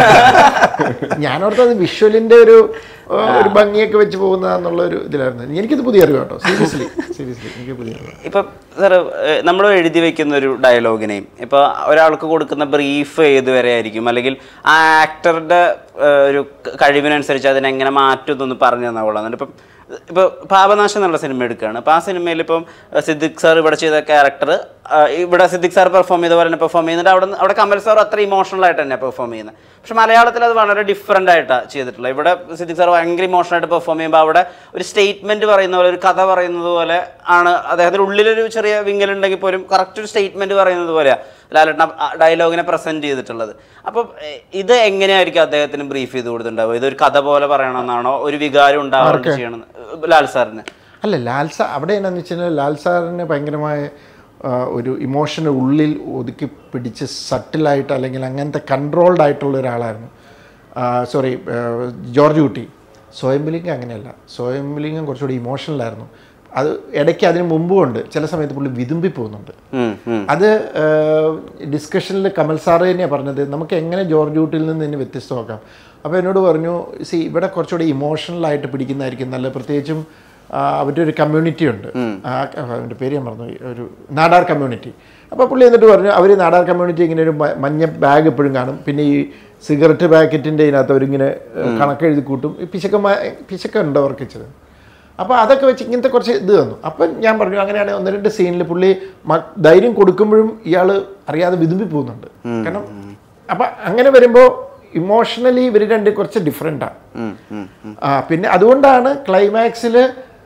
S1: ഞാനോർത്തത് വിഷ്വലിന്റെ ഒരു ആ, ഒരു ഭംഗിയൊക്കെ വെച്ച് പോകുന്നതെന്നുള്ള ഒരു ഇതിലായിരുന്നു എനിക്കിത് പുതിയ അറിവ് കേട്ടോ സീരിയസ്ലി സീരിയസ്ലി എനിക്ക് പുതിയ അറിവ്
S4: ഇപ്പൊ സാറ് നമ്മൾ എഴുതി വെക്കുന്ന ഒരു ഡയലോഗിനെയും ഇപ്പൊ ഒരാൾക്ക് കൊടുക്കുന്ന ബ്രീഫ് ഏതുവരെ ആയിരിക്കും അല്ലെങ്കിൽ ആ ആക്ടറുടെ ഒരു ക- കഴിവിനനുസരിച്ച് അതിനെങ്ങനെ മാറ്റും എന്നൊന്ന് പറഞ്ഞു തന്നാൽ കൊള്ളാം എന്നിട്ട് ഇപ്പം ഇപ്പൊ പാപനാശം എന്നുള്ള സിനിമ എടുക്കുകയാണ് അപ്പൊ ആ സിനിമയിൽ ഇപ്പം അഹ് സിദ്ദിഖ് സാർ ഇവിടെ ചെയ്ത ക്യാരക്ടർ ഇവിടെ സിദ്ദിഖ് സാർ പെർഫോം ചെയ്ത പോലെ തന്നെ പെർഫോം ചെയ്യുന്നുണ്ട് അവിടെ അവിടെ കമൽ സാർ അത്ര ഇമോഷണൽ ആയിട്ട് തന്നെ പെർഫോം ചെയ്യുന്നത് പക്ഷെ മലയാളത്തിൽ അത് വളരെ ഡിഫറെൻ്റ് ആയിട്ടാണ് ചെയ്തിട്ടുള്ളത് ഇവിടെ സിദ്ദിഖ് സാർ ഭയങ്കര ഇമോഷണൽ ആയിട്ട് പെർഫോം ചെയ്യുമ്പോൾ അവിടെ ഒരു സ്റ്റേറ്റ്മെന്റ് പറയുന്ന പോലെ ഒരു കഥ പറയുന്നത് പോലെ ആണ് അദ്ദേഹത്തിന്റെ ഉള്ളിലൊരു ചെറിയ വിങ്ങലുണ്ടെങ്കിൽ പോലും കറക്റ്റ് ഒരു സ്റ്റേറ്റ്മെന്റ് പറയുന്നത് പോലെയാണ് ലാലേട്ടൻ ഡയലോഗിനെ പ്രസന്റ് ചെയ്തിട്ടുള്ളത് അപ്പം എ, ഇത് എങ്ങനെയായിരിക്കും അദ്ദേഹത്തിന് ബ്രീഫ് ചെയ്ത് കൊടുത്തിട്ടുണ്ടാവുക ഇതൊരു കഥ പോലെ പറയണമെന്നാണോ ഒരു വികാരം ഉണ്ടാവുകയും ചെയ്യണം ലാൽ സാറിന്
S1: അല്ല ലാൽ സാർ അവിടെ എന്നാന്ന് വെച്ച് കഴിഞ്ഞാൽ ലാൽ സാറിന് ഭയങ്കരമായ ആ, ഒരു ഇമോഷന് ഉള്ളിൽ ഒതുക്കി പിടിച്ച് സട്ടിലായിട്ട് അല്ലെങ്കിൽ അങ്ങനത്തെ കൺട്രോൾഡ് ആയിട്ടുള്ള ഒരാളായിരുന്നു സോറി ജോർജ് കുട്ടി സ്വയംബലിംഗം അങ്ങനെയല്ല സ്വയംബലിംഗം കുറച്ചുകൂടി ഇമോഷണലായിരുന്നു അത് ഇടയ്ക്ക് അതിന് മുമ്പും ഉണ്ട് ചില സമയത്ത് പുള്ളി വിതുമ്പി പോകുന്നുണ്ട്
S4: ഉം, ഉം.
S1: അത് ഡിസ്കഷനിൽ കമൽ സാറ് തന്നെയാണ് പറഞ്ഞത് നമുക്ക് എങ്ങനെ ജോർജ് ഊട്ടിൽ നിന്ന് തന്നെ വ്യത്യസ്തമാക്കാം അപ്പോൾ എന്നോട് പറഞ്ഞു സി ഇവിടെ കുറച്ചുകൂടി ഇമോഷണലായിട്ട് പിടിക്കുന്നതായിരിക്കും നല്ല പ്രത്യേകിച്ചും ആ, അവരുടെ ഒരു കമ്മ്യൂണിറ്റി ഉണ്ട് ആ അവൻ്റെ പേര് ഞാൻ മറന്നു പോയി. ഒരു നാടാർ കമ്മ്യൂണിറ്റി അപ്പോൾ പുള്ളി എന്നിട്ട് പറഞ്ഞു അവർ നാടാർ കമ്മ്യൂണിറ്റി ഇങ്ങനെ ഒരു മ- മഞ്ഞ ബാഗ് എപ്പോഴും കാണും പിന്നെ ഈ സിഗരറ്റ് പാക്കറ്റിൻ്റെ ഇതിനകത്ത് അവരിങ്ങനെ കണക്കെഴുതി കൂട്ടും ഈ പിശക്കന്മാ പിശക്ക ഉണ്ട് അവർക്ക് ഇച്ചിരി അപ്പോൾ അതൊക്കെ വെച്ച് ഇങ്ങനത്തെ കുറച്ച് ഇത് തന്നു അപ്പം ഞാൻ പറഞ്ഞു അങ്ങനെയാണെങ്കിൽ ഒന്ന് രണ്ട് സീനിൽ പുള്ളി മ- ധൈര്യം കൊടുക്കുമ്പോഴും ഇയാൾ അറിയാതെ വിതുമ്പി പോകുന്നുണ്ട് കാരണം അപ്പം അങ്ങനെ വരുമ്പോൾ ഇമോഷണലി ഇവർ രണ്ട് കുറച്ച് ഡിഫറെൻ്റാണ്
S4: ഉം, ഉം, ഉം.
S1: ആ പിന്നെ അതുകൊണ്ടാണ് ക്ലൈമാക്സിൽ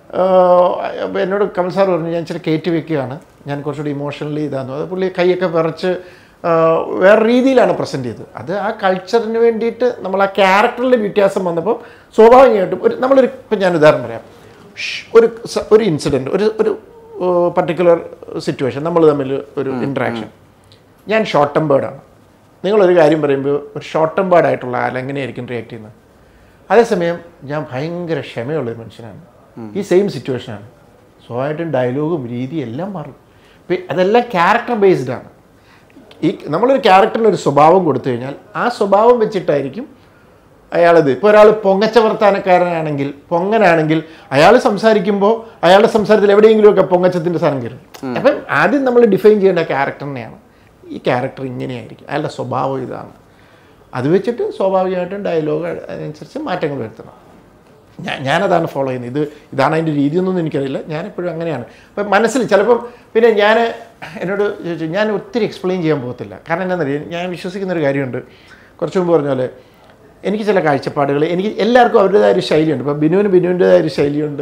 S1: എന്നോട് കമൽ സാർ പറഞ്ഞു ഞാൻ ഇച്ചിരി കയറ്റി വെക്കുകയാണ് ഞാൻ കുറച്ചുകൂടി ഇമോഷണലി ഇതാന്നു അത് പുള്ളി കൈയൊക്കെ വിറച്ച് ആ, വേറെ രീതിയിലാണ് പ്രസൻറ്റ് ചെയ്തത് അത് ആ കൾച്ചറിന് വേണ്ടിയിട്ട് നമ്മൾ ആ ക്യാരക്ടറിൽ വ്യത്യാസം വന്നപ്പോൾ സ്വാഭാവികമായിട്ടും ഒരു നമ്മളൊരു ഇപ്പം ഞാൻ ഉദാഹരണം പറയാം ഷ്, ഒരു സ- ഒരു ഇൻസിഡൻറ്റ് ഒരു ഒരു പർട്ടിക്കുലർ സിറ്റുവേഷൻ നമ്മൾ തമ്മിൽ ഒരു ഇൻട്രാക്ഷൻ ഞാൻ ഷോർട്ട് ടെമ്പേർഡാണ് നിങ്ങളൊരു കാര്യം പറയുമ്പോൾ ഒരു ഷോർട്ട് ടെമ്പേർഡ് ആൾ എങ്ങനെയായിരിക്കും റിയാക്ട് ചെയ്യുന്നത് അതേസമയം ഞാൻ ഭയങ്കര ക്ഷമയുള്ളൊരു മനുഷ്യനാണ് ഈ സെയിം സിറ്റുവേഷനാണ് സ്വാഭാവികമായിട്ടും ഡയലോഗും രീതിയും എല്ലാം മാറും ഇപ്പം അതെല്ലാം ക്യാരക്ടർ ബേസ്ഡ് ആണ് ഈ നമ്മളൊരു ക്യാരക്ടറിന് ഒരു സ്വഭാവം കൊടുത്തു കഴിഞ്ഞാൽ ആ സ്വഭാവം വെച്ചിട്ടായിരിക്കും അയാളത് ഇപ്പോൾ ഒരാൾ പൊങ്ങച്ച വർത്താനക്കാരനാണെങ്കിൽ പൊങ്ങനാണെങ്കിൽ അയാൾ സംസാരിക്കുമ്പോൾ അയാളുടെ സംസാരത്തിൽ എവിടെയെങ്കിലുമൊക്കെ പൊങ്ങച്ചത്തിൻ്റെ സാധനം കയറും അപ്പം ആദ്യം നമ്മൾ ഡിഫൈൻ ചെയ്യേണ്ട ക്യാരക്ടറിനെയാണ് ഈ ക്യാരക്ടർ ഇങ്ങനെയായിരിക്കും അയാളുടെ സ്വഭാവം ഇതാണ് അത് വെച്ചിട്ട് സ്വാഭാവികമായിട്ടും ഡയലോഗ് അതിനനുസരിച്ച് മാറ്റങ്ങൾ വരുത്തണം ഞാൻ ഞാനതാണ് ഫോളോ ചെയ്യുന്നത് ഇത് ഇതാണ് അതിൻ്റെ രീതിയൊന്നും എനിക്കറിയില്ല ഞാൻ എപ്പോഴും അങ്ങനെയാണ് അപ്പം മനസ്സിൽ ചിലപ്പം പിന്നെ ഞാൻ എന്നോട് ചോദിച്ചു ഞാൻ ഒത്തിരി എക്സ്പ്ലെയിൻ ചെയ്യാൻ പോകത്തില്ല കാരണം എന്താണെന്നറിയാം ഞാൻ വിശ്വസിക്കുന്ന ഒരു കാര്യമുണ്ട് കുറച്ച് മുമ്പ് പറഞ്ഞ പോലെ എനിക്ക് ചില കാഴ്ചപ്പാടുകൾ എനിക്ക് എല്ലാവർക്കും അവരുടേതായ ഒരു ശൈലിയുണ്ട് ഇപ്പം ബിനുവിന് ബിനുവിൻ്റെതായ ഒരു ശൈലിയുണ്ട്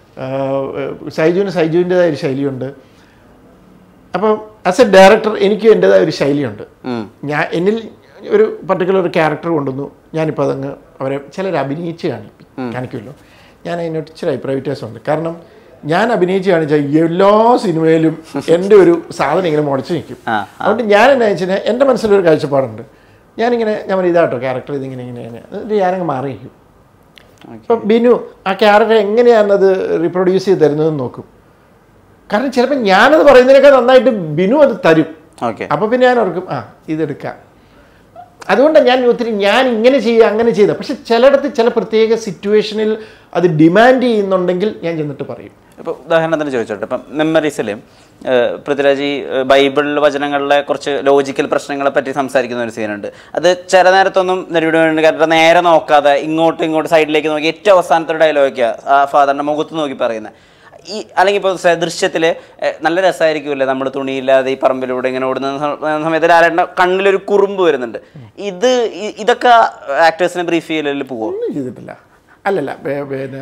S1: ആഹ് സൈജുവിന് സൈജുവിൻ്റെതായ ഒരു ശൈലിയുണ്ട് അപ്പം ആസ് എ ഡയറക്ടർ എനിക്ക് എൻ്റെതായ ഒരു ശൈലിയുണ്ട്
S4: ഉം.
S1: ഞാൻ എന്നിൽ ഒരു പർട്ടിക്കുലർ ഒരു ക്യാരക്ടർ കൊണ്ടുവന്നു ഞാനിപ്പോൾ അതങ്ങ് അവരെ ചിലർ അഭിനയിച്ച് കാണിക്കും കാണിക്കുമല്ലോ ഞാൻ അതിനോട് ഇച്ചിരി അഭിപ്രായ വ്യത്യാസമുണ്ട് കാരണം ഞാൻ അഭിനയിച്ച് കാണിച്ചാൽ എല്ലാ സിനിമയിലും എൻ്റെ ഒരു സാധനം ഇങ്ങനെ മുടച്ച് നിൽക്കും
S4: ആ,
S1: അതുകൊണ്ട് ഞാൻ എന്നാ വെച്ചാൽ എൻ്റെ മനസ്സിലൊരു കാഴ്ചപ്പാടുണ്ട് ഞാനിങ്ങനെ ഞാൻ പറയും, ഇതാട്ടോ ക്യാരക്ടർ ഇതിങ്ങനെ ഇങ്ങനെ ഇങ്ങനെ എന്നിട്ട് ഞാനങ്ങ് മാറിയിരിക്കും ഇപ്പം ബിനു ആ ക്യാരക്ടർ എങ്ങനെയാണത് റീപ്രൊഡ്യൂസ് ചെയ്ത് തരുന്നതെന്ന് നോക്കും കാരണം ചിലപ്പോൾ ഞാനത് പറയുന്നതിനേക്കാൾ നന്നായിട്ട് ബിനു അത് തരും
S4: ഓക്കെ
S1: അപ്പോൾ പിന്നെ ഞാൻ ഓർക്കും ആ ഇതെടുക്കാം അതുകൊണ്ടാണ് ഞാൻ ഒത്തിരി ഞാൻ ഇങ്ങനെ ചെയ്യുക അങ്ങനെ ചെയ്ത പക്ഷെ ചിലയിടത്ത് ചില പ്രത്യേക സിറ്റുവേഷനിൽ അത് ഡിമാൻഡ് ചെയ്യുന്നുണ്ടെങ്കിൽ ഞാൻ ചെന്നിട്ട് പറയും
S4: ഇപ്പോൾ ഉദാഹരണത്തിന് ചോദിച്ചോട്ടെ ഇപ്പം മെമ്മറീസിൽ പൃഥ്വിരാജ് ഈ ഏഹ്, ബൈബിൾ വചനങ്ങളിലെ കുറച്ച് ലോജിക്കൽ പ്രശ്നങ്ങളെ പറ്റി സംസാരിക്കുന്ന ഒരു സീനുണ്ട് അത് ചില നേരത്തൊന്നും നെടുവിടുകാരുടെ നേരെ നോക്കാതെ ഇങ്ങോട്ടും ഇങ്ങോട്ട് സൈഡിലേക്ക് നോക്കി ഏറ്റവും അവസാനത്തെ ഒരു ഡയലോഗൊക്കെയാണ് ആ ഫാദറിൻ്റെ മുഖത്ത് നോക്കി പറയുന്നത് ഈ അല്ലെങ്കിൽ ഇപ്പോൾ ദൃശ്യത്തിൽ നല്ല രസമായിരിക്കുമല്ലേ നമ്മൾ തുണിയില്ലാതെ ഈ പറമ്പിലൂടെ ഇങ്ങനെ ഓടുന്ന സ- സമയത്ത് ലാലേട്ടൻ്റെ കണ്ണിലൊരു കുറുമ്പ് വരുന്നുണ്ട് ഇത് ഇ- ഇതൊക്കെ ആക്ടേഴ്സിനെ ബ്രീഫ് ചെയ്യലിൽ പോവോ
S1: ഒന്നും ചെയ്തിട്ടില്ല അല്ലല്ല പേ- പിന്നെ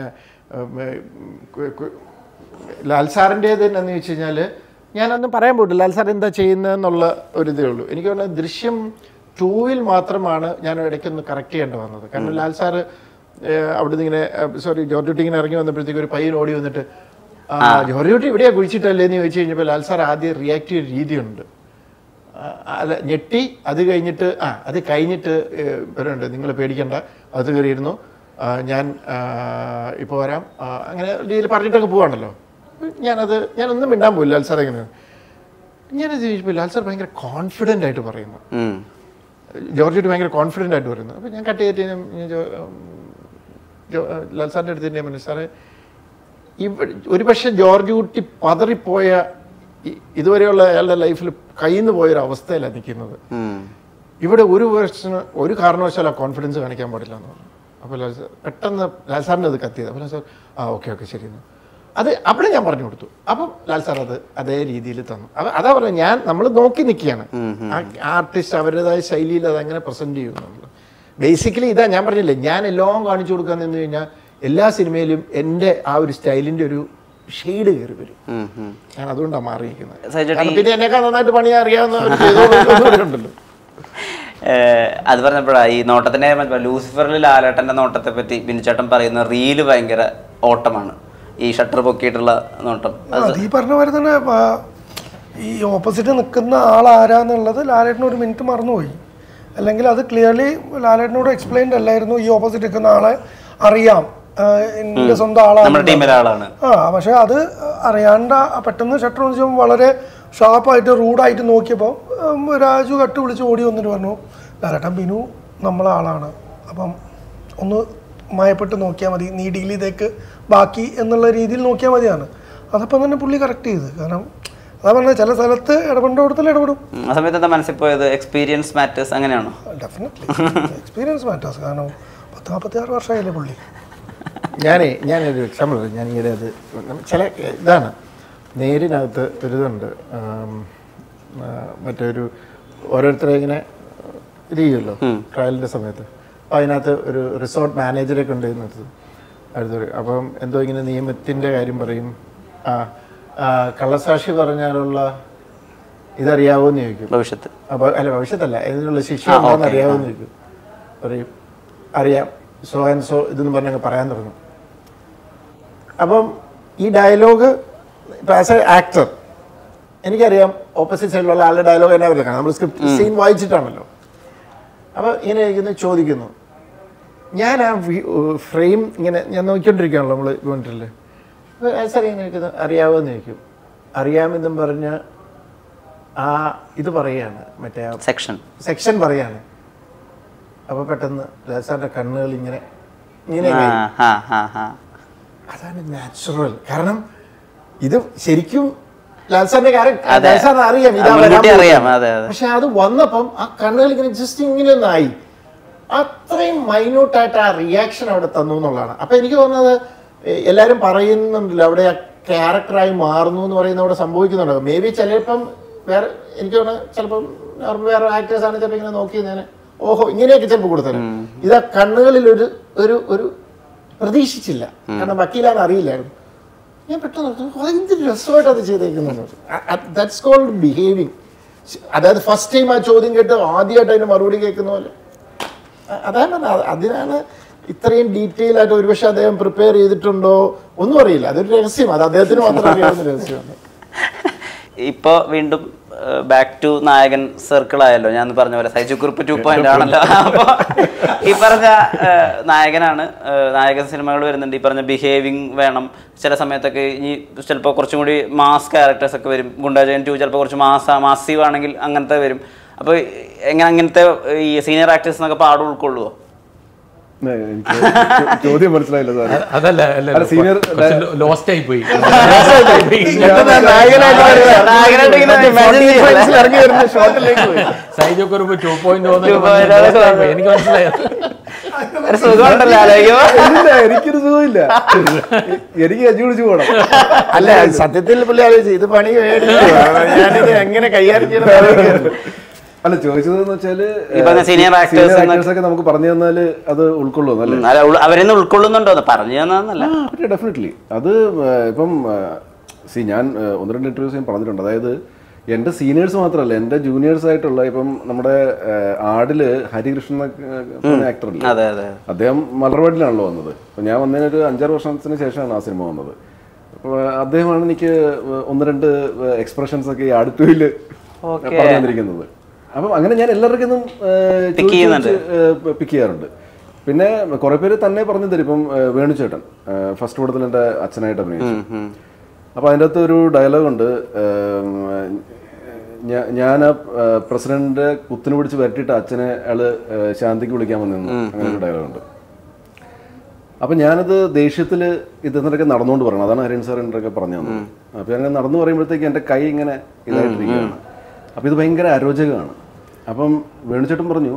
S1: ഉം, ഉം, കു- കു- ലാൽ സാറിൻ്റേത് എന്ന് വെച്ച് കഴിഞ്ഞാൽ ഞാനൊന്നും പറയാൻ പോയിട്ടില്ല ലാൽ സാർ എന്താ ചെയ്യുന്നതെന്നുള്ള ഒരു ഇതേ ഉള്ളൂ എനിക്ക് തോന്നുന്നത് ദൃശ്യം ടൂവിൽ മാത്രമാണ് ഞാൻ ഇടയ്ക്കൊന്ന് കറക്റ്റ് ചെയ്യേണ്ടി വന്നത് കാരണം ലാൽ സാറ് ഏഹ്, അവിടുന്ന് ഇങ്ങനെ സോറി ജോർജ് കുട്ടി ഇങ്ങനെ ഇറങ്ങി വന്നപ്പോഴത്തേക്ക് ഒരു പയ്യൻ ഓടി വന്നിട്ട് ആ ജോർജ് കുട്ടി ഇവിടെയാ കുഴിച്ചിട്ടല്ലേ എന്ന് ചോദിച്ചു കഴിഞ്ഞപ്പോൾ ലാൽ സാർ ആദ്യം റിയാക്ട് ചെയ്ത രീതിയുണ്ട് ആ, അല്ല ഞെട്ടി അത് കഴിഞ്ഞിട്ട് ആ അത് കഴിഞ്ഞിട്ട് വരുന്നുണ്ട് നിങ്ങൾ പേടിക്കണ്ട അത് കയറിയിരുന്നു ആ, ഞാൻ ഇപ്പോൾ വരാം ആ, അങ്ങനെ രീതിയിൽ പറഞ്ഞിട്ടൊക്കെ പോവാണല്ലോ ഞാനത് ഞാനൊന്നും മിണ്ടാൻ പോയില്ല ലാൽ സാർ എങ്ങനെ ഞാനത് ചോദിച്ചപ്പോൾ ലാൽ സാർ ഭയങ്കര കോൺഫിഡൻ്റ് ആയിട്ട് പറയുന്നു
S4: ഉം.
S1: ജോർജ് കുട്ടി ഭയങ്കര കോൺഫിഡൻ്റ് ആയിട്ട് പറയുന്നു അപ്പോൾ ഞാൻ കട്ട് ചെയ്തിട്ട് ഞാൻ- ഞാൻ ജോ- ഉം, ജോ- ലാൽ സാറിൻ്റെ അടുത്ത് ഞാൻ പറഞ്ഞു സാറേ ഇവിടെ ഒരു പക്ഷേ ജോർജ് കുട്ടി പതറിപ്പോയ ഇ- ഇതുവരെയുള്ള അയാളുടെ ലൈഫിൽ കയ്യിൽ നിന്ന് പോയൊരു അവസ്ഥയിലാണ് നിൽക്കുന്നത്
S4: ഉം.
S1: ഇവിടെ ഒരു വർഷത്തിന് ഒരു കാരണവശാലും ആ കോൺഫിഡൻസ് കാണിക്കാൻ പാടില്ല എന്ന് പറഞ്ഞു അപ്പോൾ ലാൽ സാർ പെട്ടെന്ന് ലാൽ സാറിൻ്റെ അത് കത്തിയത് അപ്പോൾ ലാൽ സാർ ആ ഓക്കെ ഓക്കെ ശരി എന്ന് അത് അവിടെ ഞാൻ പറഞ്ഞു കൊടുത്തു അപ്പം ലാൽ സാർ അത് അതേ രീതിയിൽ തന്നു അത് അതാ പറയുന്നത് ഞാൻ നമ്മൾ നോക്കി നിൽക്കുകയാണ് ആർട്ടിസ്റ്റ് അവരുടേതായ ശൈലിയിൽ അത് എങ്ങനെ പ്രസന്റ് ചെയ്യും നമ്മൾ ബേസിക്കലി ഇതാ ഞാൻ പറഞ്ഞില്ലേ ഞാൻ എല്ലാം കാണിച്ചു കൊടുക്കാൻ നിന്ന് കഴിഞ്ഞാൽ എല്ലാ സിനിമയിലും എൻ്റെ ആ ഒരു സ്റ്റൈലിൻ്റെ ഒരു ഷെയ്ഡ് കയറി വരും
S4: ഉം. ഉം.
S1: ഞാൻ അതുകൊണ്ടാണ് മാറിയിരിക്കുന്നത്
S4: സജിയേട്ടാ,
S1: കാരണം പിന്നെ എന്നെക്കാൾ നന്നായിട്ട് പണി അറിയാവുന്ന ഒരു ചെയ്തോളൂ ഉണ്ടല്ലോ
S4: ഏഹ് അത് പറഞ്ഞപ്പോഴാണ് ഈ നോട്ടത്തിന്റെ കാര്യം ലൂസിഫറിൽ ലാലേട്ടന്റെ നോട്ടത്തെ പറ്റി ബിനുചേട്ടൻ പറയുന്ന റീല് ഭയങ്കര ഓട്ടമാണ് ഈ ഷട്ടർ പൊക്കിയിട്ടുള്ള നോട്ടം അത്
S2: അത് ഈ പറഞ്ഞ പോലെ തന്നെ ആ, ഈ ഓപ്പോസിറ്റ് നിൽക്കുന്ന ആൾ ആരാന്നുള്ളത് ലാലേട്ടൻ ഒരു മിനിറ്റ് മറന്നുപോയി അല്ലെങ്കിൽ അത് ക്ലിയർലി ലാലേട്ടനോട് എക്സ്പ്ലെയിൻഡ് അല്ലായിരുന്നു ഈ ഓപ്പോസിറ്റ് നിൽക്കുന്ന ആളെ അറിയാം ആ, എന്റെ സ്വന്തം
S4: നമ്മുടെ
S2: ആളാണ്
S4: ടീമിലെ ആളാണ്
S2: ആ പക്ഷെ അത് അറിയാണ്ട പെട്ടെന്ന് ഷട്ടർ വിളിച്ചപ്പോൾ വളരെ ഷാർപ്പായിട്ട് റൂഡായിട്ട് നോക്കിയപ്പോൾ ഉം, രാജു കട്ട് വിളിച്ച് ഓടി വന്നിട്ട് പറഞ്ഞു ലാലേട്ടൻ ബിനു നമ്മളെ ആളാണ് അപ്പം ഒന്ന് മയപ്പെട്ട് നോക്കിയാൽ മതി നീ ഡീൽ ചെയ്തേക്ക് ബാക്കി എന്നുള്ള രീതിയിൽ നോക്കിയാൽ മതിയാണ് അതപ്പം തന്നെ പുള്ളി കറക്റ്റ് ചെയ്ത് കാരണം അതാ പറഞ്ഞത് ചില സ്ഥലത്ത് ഇടപെടേണ്ട കൊടുത്തല്ല ഇടപെടും
S4: ഉം. ആ സമയത്ത് എന്താ മനസ്സിൽ പോയത് എക്സ്പീരിയൻസ് മാറ്റേഴ്സ് അങ്ങനെയാണോ
S2: ഡെഫിനറ്റ്ലി എക്സ്പീരിയൻസ് മാറ്റേഴ്സ് കാരണം പത്ത് നാൽപ്പത്തി ആറ് വർഷമായില്ലേ പുള്ളി
S1: ഞാനേ ഞാനൊരു എക്സാമ്പിൾ പറയാം ഞാൻ ഈയിടെ അത് ചില ഇതാണ് നേരിനകത്ത് ഒരു ഇതുണ്ട് ആം, ആ, മറ്റൊരു ഓരോരുത്തരെ ഇങ്ങനെ ഇത് ചെയ്യുമല്ലോ ട്രയലിൻ്റെ സമയത്ത് അപ്പോൾ അതിനകത്ത് ഒരു റിസോർട്ട് മാനേജറെ കൊണ്ട് നിർത്തും അടുത്തൊരു അപ്പം എന്തോ ഇങ്ങനെ നിയമത്തിൻ്റെ കാര്യം പറയും ആ ആ, കള്ളസാക്ഷി പറഞ്ഞാലുള്ള ഇതറിയാവോ എന്ന് ചോദിക്കും
S4: ഭവിഷ്യത്ത്
S1: അപ്പോൾ അല്ല ഭവിഷ്യത്തല്ല ഇതിനുള്ള ശിക്ഷ എന്താണെന്ന് അറിയാമെന്ന് ചോദിക്കും പറയും അറിയാം സോ ആൻഡ് സോ ഇതെന്ന് പറഞ്ഞങ്ങ് പറയാൻ തുടങ്ങും അപ്പം ഈ ഡയലോഗ് ഇപ്പം ആസ് എ ആക്ടർ എനിക്കറിയാം ഓപ്പോസിറ്റ് സൈഡിലുള്ള ആളുടെ ഡയലോഗ് എന്നാ പറയുക നമ്മൾ സ്ക്രിപ്റ്റ് സീൻ വായിച്ചിട്ടാണല്ലോ അപ്പോൾ ഇങ്ങനെ ഇരിക്കുന്നു ചോദിക്കുന്നു ഞാൻ ആ ഫ്രെയിം ഇങ്ങനെ ഞാൻ നോക്കിക്കൊണ്ടിരിക്കുകയാണല്ലോ നമ്മൾ യൂണിറ്റിൽ സാർ ഇങ്ങനെ ഇരിക്കുന്നു അറിയാവോ എന്ന് ചോദിക്കും അറിയാമെന്നും പറഞ്ഞ് ആ ഇത് പറയാണ് മറ്റേ ആ
S4: സെക്ഷൻ
S1: സെക്ഷൻ പറയാണ് അപ്പോൾ പെട്ടെന്ന് ലാസാറിൻ്റെ കണ്ണുകൾ ഇങ്ങനെ ഇങ്ങനെ
S4: ആ ആ ആ ആ
S1: അതാണ് നാച്ചുറൽ കാരണം ഇത് ശരിക്കും ലാൽസാറിന്റെ
S4: അതെ.
S1: ലാൽസാറിന് അറിയാം ഇതാ
S4: അത്
S1: വരാൻ
S4: മുൻകൂട്ടി അറിയാം,
S1: പോകുന്നത്.
S4: അതെ, അതെ.
S1: പക്ഷെ അത് വന്നപ്പം ആ കണ്ണുകൾ ഇങ്ങനെ ജസ്റ്റ് ഇങ്ങനെ ഒന്നായി അത്രയും മൈന്യൂട്ടായിട്ട് ആ റിയാക്ഷൻ അവിടെ തന്നു എന്നുള്ളതാണ് അപ്പൊ എനിക്ക് തോന്നുന്നത് എ- എല്ലാവരും പറയുന്നുണ്ടല്ലോ അവിടെ ആ ക്യാരക്ടറായി മാറുന്നു എന്ന് പറയുന്നത് അവിടെ സംഭവിക്കുന്നുണ്ടോ മേ ബി ചിലപ്പം വേറെ എനിക്ക് തോന്നുന്നു ചിലപ്പം നോർമൽ വേറെ ആക്ടേഴ്സ് ആണ് ചിലപ്പോൾ ഇങ്ങനെ നോക്കി ഞാൻ ഓഹോ ഇങ്ങനെയൊക്കെ ചിലപ്പോൾ കൊടുത്തത് ഇതാ കണ്ണുകളിൽ ഒരു ഒരു ഒരു പ്രതീക്ഷിച്ചില്ല കാരണം വക്കീലാന്ന് അറിയില്ലായിരുന്നു ഞാൻ പെട്ടെന്ന് ഓർത്തു, "ഓ, എന്ത് രസമായിട്ട് അത് ചെയ്തേക്കുന്നു ദാറ്റ്സ് കോൾഡ് ബിഹേവിങ് അതായത് ഫസ്റ്റ് ടൈം ആ ചോദ്യം കേട്ട് ആദ്യമായിട്ട് അതിന് മറുപടി കേൾക്കുന്ന പോലെ അ- അതാണ് പറഞ്ഞത്. അത് അതിനാണ് ഇത്രയും ഡീറ്റെയിൽ ആയിട്ട് ഒരുപക്ഷെ അദ്ദേഹം പ്രിപ്പയർ ചെയ്തിട്ടുണ്ടോ ഒന്നും അറിയില്ല അതൊരു രഹസ്യം അത് അദ്ദേഹത്തിന് മാത്രം അറിയാവുന്ന രഹസ്യമാണ്
S4: ഇപ്പൊ വീണ്ടും ബാക്ക് ടു നായകൻ സർക്കിൾ ആയല്ലോ ഞാൻ പറഞ്ഞ പോലെ സൈജു കുറിപ്പ് ടു പോയിന്റ് ആണല്ലോ അപ്പൊ ഈ പറഞ്ഞ ഏഹ്, നായകനാണ് ഏഹ്, നായകൻ സിനിമകൾ വരുന്നുണ്ട് ഈ പറഞ്ഞ ബിഹേവിങ് വേണം ചില സമയത്തൊക്കെ ഇനി ചിലപ്പോൾ കുറച്ചും കൂടി മാസ് ക്യാരക്ടേഴ്സ് ഒക്കെ വരും ഗുണ്ടാജയൻ ടു ചിലപ്പോൾ കുറച്ച് മാസ മാസീവ് ആണെങ്കിൽ അങ്ങനത്തെ വരും അപ്പോൾ എങ്ങനെ അങ്ങനത്തെ ഈ സീനിയർ ആക്ടേഴ്സ് എന്നൊക്കെ പാട് ഉൾക്കൊള്ളുവോ
S3: ഏ, എനിക്ക് ചോ- ചോദ്യം മനസ്സിലായില്ല സാർ
S5: അതല്ല അല്ല
S3: അല്ല, senior-
S5: ലോസ്റ്റ് ആയി പോയി
S4: നായകനായിട്ട് ഇങ്ങനെ imagine ചെയ്യല്ലേ?
S1: ഇറങ്ങി വരുന്ന ഷോട്ടിലേക്ക് പോയി
S5: സൈജോ കുറിപ്പ് ടു പോയിന്റ്
S4: 2.0
S5: എനിക്ക് മനസ്സിലായത്
S4: ഒരു സുഖമുണ്ടല്ലോ ആലോചിക്കുമ്പോ
S3: ഇല്ല എനിക്കൊരു സുഖമില്ല എനിക്ക് അജി വിളിച്ചു പോകണം
S1: അല്ല സത്യത്തിൽ പുള്ളി ആലോചിച്ചു ഇത് പണി മേടിച്ചു ഞാനിത് എങ്ങനെ കൈകാര്യം ചെയ്യണം
S3: അല്ല ചോദിച്ചതെന്ന് വെച്ചാല്
S4: ഈ പറഞ്ഞ senior actors എന്നൊക്കെ-
S3: ആക്ടേഴ്സ് ഒക്കെ നമുക്ക് പറഞ്ഞു തന്നാല് അത് ഉൾക്കൊള്ളും അല്ലേ
S4: അല്ല ഉൾ- അവരെന്ന് ഉൾക്കൊള്ളുന്നുണ്ടോ പറഞ്ഞു തന്നല്ല
S3: ഡെഫിനറ്റ്ലി അത് ഏഹ്, ഇപ്പം സി ഞാൻ ഏഹ്, ഒന്ന് രണ്ട് ഇന്റർവ്യൂസ് ഞാൻ പറഞ്ഞിട്ടുണ്ട് അതായത് എൻ്റെ സീനിയേഴ്സ് മാത്രമല്ല എൻ്റെ ജൂനിയേഴ്സ് ആയിട്ടുള്ള ഇപ്പം നമ്മുടെ ഏഹ്, ആടില് ഹരികൃഷ്ണൻ ആക്ടർ ഇല്ലേ
S4: അതെ അതെ
S3: അദ്ദേഹം മലർവാടിലാണല്ലോ വന്നത് അപ്പോൾ ഞാൻ വന്നതിന് ഒരു അഞ്ചാറ് വർഷത്തിന് ശേഷമാണ് ആ സിനിമ വന്നത് അപ്പോൾ അദ്ദേഹമാണ് എനിക്ക് ഒന്ന് രണ്ട് എക്സ്പ്രഷൻസ് ഒക്കെ ഈ അടുത്തുവിൽ പറഞ്ഞു തന്നിരിക്കുന്നത് അപ്പം അങ്ങനെ ഞാൻ എല്ലാവർക്കും
S4: Pick ചെയ്യുന്നുണ്ട്.
S3: പിക്ക് ചെയ്യാറുണ്ട് പിന്നെ കുറെ പേര് തന്നെ പറഞ്ഞു തരും ഇപ്പം ഏഹ്, വേണുചേട്ടൻ ഫസ്റ്റ് പടത്തിൽ എൻ്റെ അച്ഛനായിട്ട് അഭിനയിച്ചു അപ്പോൾ അതിൻ്റെ അകത്ത് ഒരു ഡയലോഗ് ഉണ്ട് ഏഹ്, ഞാ- ഞാൻ ആ പ്രസിഡന്റ് കുത്തിന് പിടിച്ച് വരട്ടിയിട്ട് അച്ഛനെ അയാള് ഏഹ്, ശാന്തിക്ക് വിളിക്കാൻ വന്നിരുന്നു അങ്ങനെ ഒരു ഡയലോഗ് ഉണ്ട് അപ്പൊ ഞാനത് ദേഷ്യത്തിൽ ഇതെന്നൊക്കെ നടന്നുകൊണ്ട് പറയണം അതാണ് ഹരിൻ സാർ എന്നൊക്കെ പറഞ്ഞു തന്നത് അപ്പൊ അങ്ങനെ നടന്നു പറയുമ്പോഴത്തേക്ക് എൻ്റെ കൈ ഇങ്ങനെ ഇതായിട്ടിരിക്കുകയാണ് അപ്പൊ ഇത് ഭയങ്കര അരോചകമാണ് അപ്പം വേണുചേട്ടൻ പറഞ്ഞു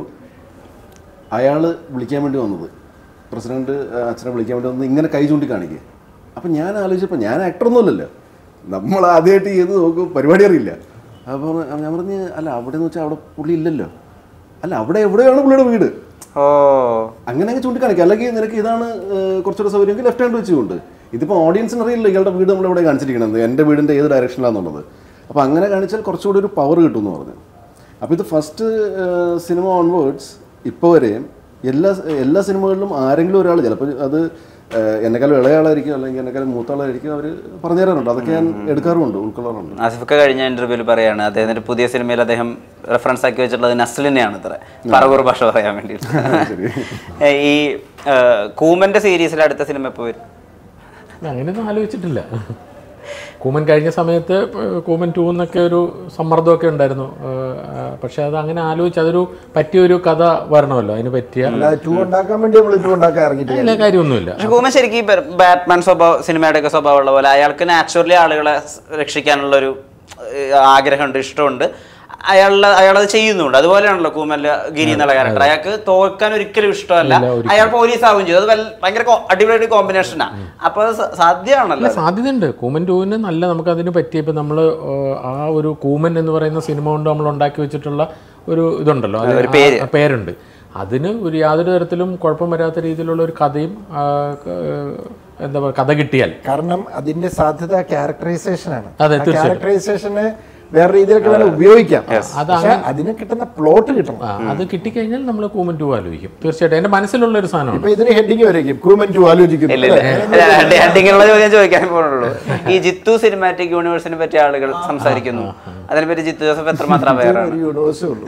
S3: അയാൾ വിളിക്കാൻ വേണ്ടി വന്നത് പ്രസിഡന്റ് ആ, അച്ഛനെ വിളിക്കാൻ വേണ്ടി വന്നത് ഇങ്ങനെ കൈ ചൂണ്ടി കാണിക്കുക അപ്പം ഞാൻ ആലോചിച്ചപ്പോൾ ഞാൻ ആക്ടറൊന്നുമല്ലല്ലോ നമ്മൾ ആദ്യമായിട്ട് ചെയ്ത് നോക്കും പരിപാടി അറിയില്ല അപ്പോൾ ഞാൻ പറഞ്ഞ് അല്ല അവിടെ എന്ന് വെച്ചാൽ അവിടെ പുള്ളി ഇല്ലല്ലോ അല്ല അവിടെ എവിടെയാണ് പുള്ളിയുടെ വീട്
S4: ഓ
S3: അങ്ങനെയൊക്കെ ചൂണ്ടിക്കാണിക്കുക അല്ലെങ്കിൽ നിനക്ക് ഇതാണ് ഏഹ്, കുറച്ചുകൂടെ സൗകര്യമെങ്കിൽ ലെഫ്റ്റ് ഹാൻഡ് വെച്ചുകൊണ്ട് ഇതിപ്പോൾ ഓഡിയൻസിന് അറിയില്ല ഇയാളുടെ വീട് നമ്മളിവിടെ കാണിച്ചിരിക്കണത് എൻ്റെ വീടിൻ്റെ ഏത് ഡയറക്ഷനിലാണെന്നുള്ളത് അപ്പോൾ അങ്ങനെ കാണിച്ചാൽ കുറച്ചുകൂടി ഒരു പവർ കിട്ടും എന്ന് പറഞ്ഞു അപ്പോൾ ഇത് ഫസ്റ്റ് സിനിമ ഓൺവേർഡ്സ് ഇപ്പോൾ വരെയും എല്ലാ എല്ലാ സിനിമകളിലും ആരെങ്കിലും ഒരാൾ ചിലപ്പോൾ അത് ഏഹ്, എന്നെക്കാളും ഇളയ ആളായിരിക്കും അല്ലെങ്കിൽ എന്നെക്കാളും മൂത്ത ആളായിരിക്കും അവർ പറഞ്ഞു തരാറുണ്ട് അതൊക്കെ ഞാൻ എടുക്കാറുമുണ്ട് ഉൾക്കൊള്ളാറുണ്ട്
S4: ആസിഫൊക്കെ കഴിഞ്ഞ ഇന്റർവ്യൂവിൽ പറയാണ് അദ്ദേഹത്തിന്റെ പുതിയ സിനിമയിൽ അദ്ദേഹം റെഫറൻസ് ആക്കി വെച്ചിട്ടുള്ളത് നസ്ലിനെയാണ് ഇത്ര പറവൂർ ഭാഷ പറയാൻ വേണ്ടിയിട്ട് ഏ, ഈ ഏ, കൂമന്റെ സീരീസിൽ അടുത്ത സിനിമ എപ്പോൾ വരും
S5: അങ്ങനെയൊന്നും ആലോചിച്ചിട്ടില്ല കൂമൻ കഴിഞ്ഞ സമയത്ത് ഏഹ്, കൂമൻ ടൂ എന്നൊക്കെ ഒരു സമ്മർദ്ദമൊക്കെ ഉണ്ടായിരുന്നു ഏഹ്, പക്ഷെ അത് അങ്ങനെ ആലോചിച്ച് അതൊരു പറ്റിയൊരു കഥ വരണമല്ലോ അതിന് പറ്റിയ
S1: അല്ലാതെ ടൂ ഉണ്ടാക്കാൻ വേണ്ടി നമ്മൾ ടൂ ഉണ്ടാക്കാൻ ഇറങ്ങിയിട്ട്
S5: എല്ലാ കാര്യമൊന്നുമില്ല
S4: പക്ഷെ കൂമൻ ശരിക്കും ഈ ബ- ബാറ്റ്മാൻ സ്വഭാവം സിനിമയുടെ ഒക്കെ സ്വഭാവമുള്ള പോലെ അയാൾക്ക് നാച്ചുറലി ആളുകളെ സ് രക്ഷിക്കാനുള്ള ഒരു ഏഹ്, ആഗ്രഹമുണ്ട് ഇഷ്ടമുണ്ട് അയാളുടെ അയാളത് ചെയ്യുന്നുണ്ട് അതുപോലെയാണല്ലോ കൂമല്ല ഗിരി എന്നുള്ള ക്യാരക്ടർ അയാൾക്ക് തോൽക്കാൻ ഒരിക്കലും ഇഷ്ടമല്ല അയാൾ പോലീസ് ആവുകയും ചെയ്തു അത് വല്ല- ഭയങ്കര കോ- അടിപൊളി കോമ്പിനേഷനാ അപ്പൊ അത് സ- സാധ്യമാണല്ലോ
S5: അല്ല സാധ്യതയുണ്ട് കൂമൻ ടൂവിന് നല്ല നമുക്ക് അതിന് പറ്റിയ ഇപ്പം നമ്മൾ ആ ഒരു കൂമൻ എന്ന് പറയുന്ന സിനിമ കൊണ്ട് നമ്മൾ ഉണ്ടാക്കി വെച്ചിട്ടുള്ള ഒരു ഇതുണ്ടല്ലോ അത്
S4: ഒരു പേര്.
S5: ആ പേരുണ്ട് അതിന് ഒരു യാതൊരു തരത്തിലും കുഴപ്പം വരാത്ത രീതിയിലുള്ള ഒരു കഥയും ആ, ക- എന്താ പറയുക കഥ കിട്ടിയാൽ
S1: കാരണം അതിന്റെ സാധ്യത ക്യാരക്ടറൈസേഷൻ ആണ്
S5: അതെ, തീർച്ചയായിട്ടും.
S1: ക്യാരക്ടറൈസേഷന് വേറെ രീതിയിലൊക്കെ വേണം ഉപയോഗിക്കാം
S5: അത്
S1: പക്ഷെ അതിന് കിട്ടുന്ന പ്ലോട്ട് കിട്ടണം
S5: ആ, അത് കിട്ടിക്കഴിഞ്ഞാൽ നമ്മൾ കൂമൻ ടൂ ആലോചിക്കും തീർച്ചയായിട്ടും എൻ്റെ മനസ്സിലുള്ള ഒരു സാധനമാണ്
S1: ഇപ്പൊ ഇതിന് ഹെഡിങ് വരയ്ക്കും കൂമൻ ടു ആലോചിക്കുന്നു
S4: ഇല്ല ഇല്ല ഹണ്ടിങ്ങുള്ള ചോദ്യം ചോദിക്കാൻ പോകുന്നുള്ളൂ ഈ ജിത്തു സിനിമാറ്റിക് യൂണിവേഴ്സിനെ പറ്റി ആളുകൾ സംസാരിക്കുന്നു അതിനെപ്പറ്റി ജിത്തു ജോസഫ് എത്രമാത്രം
S1: ഒരു
S4: വേറാണ്
S1: യൂണിവേഴ്സേ ഉള്ളൂ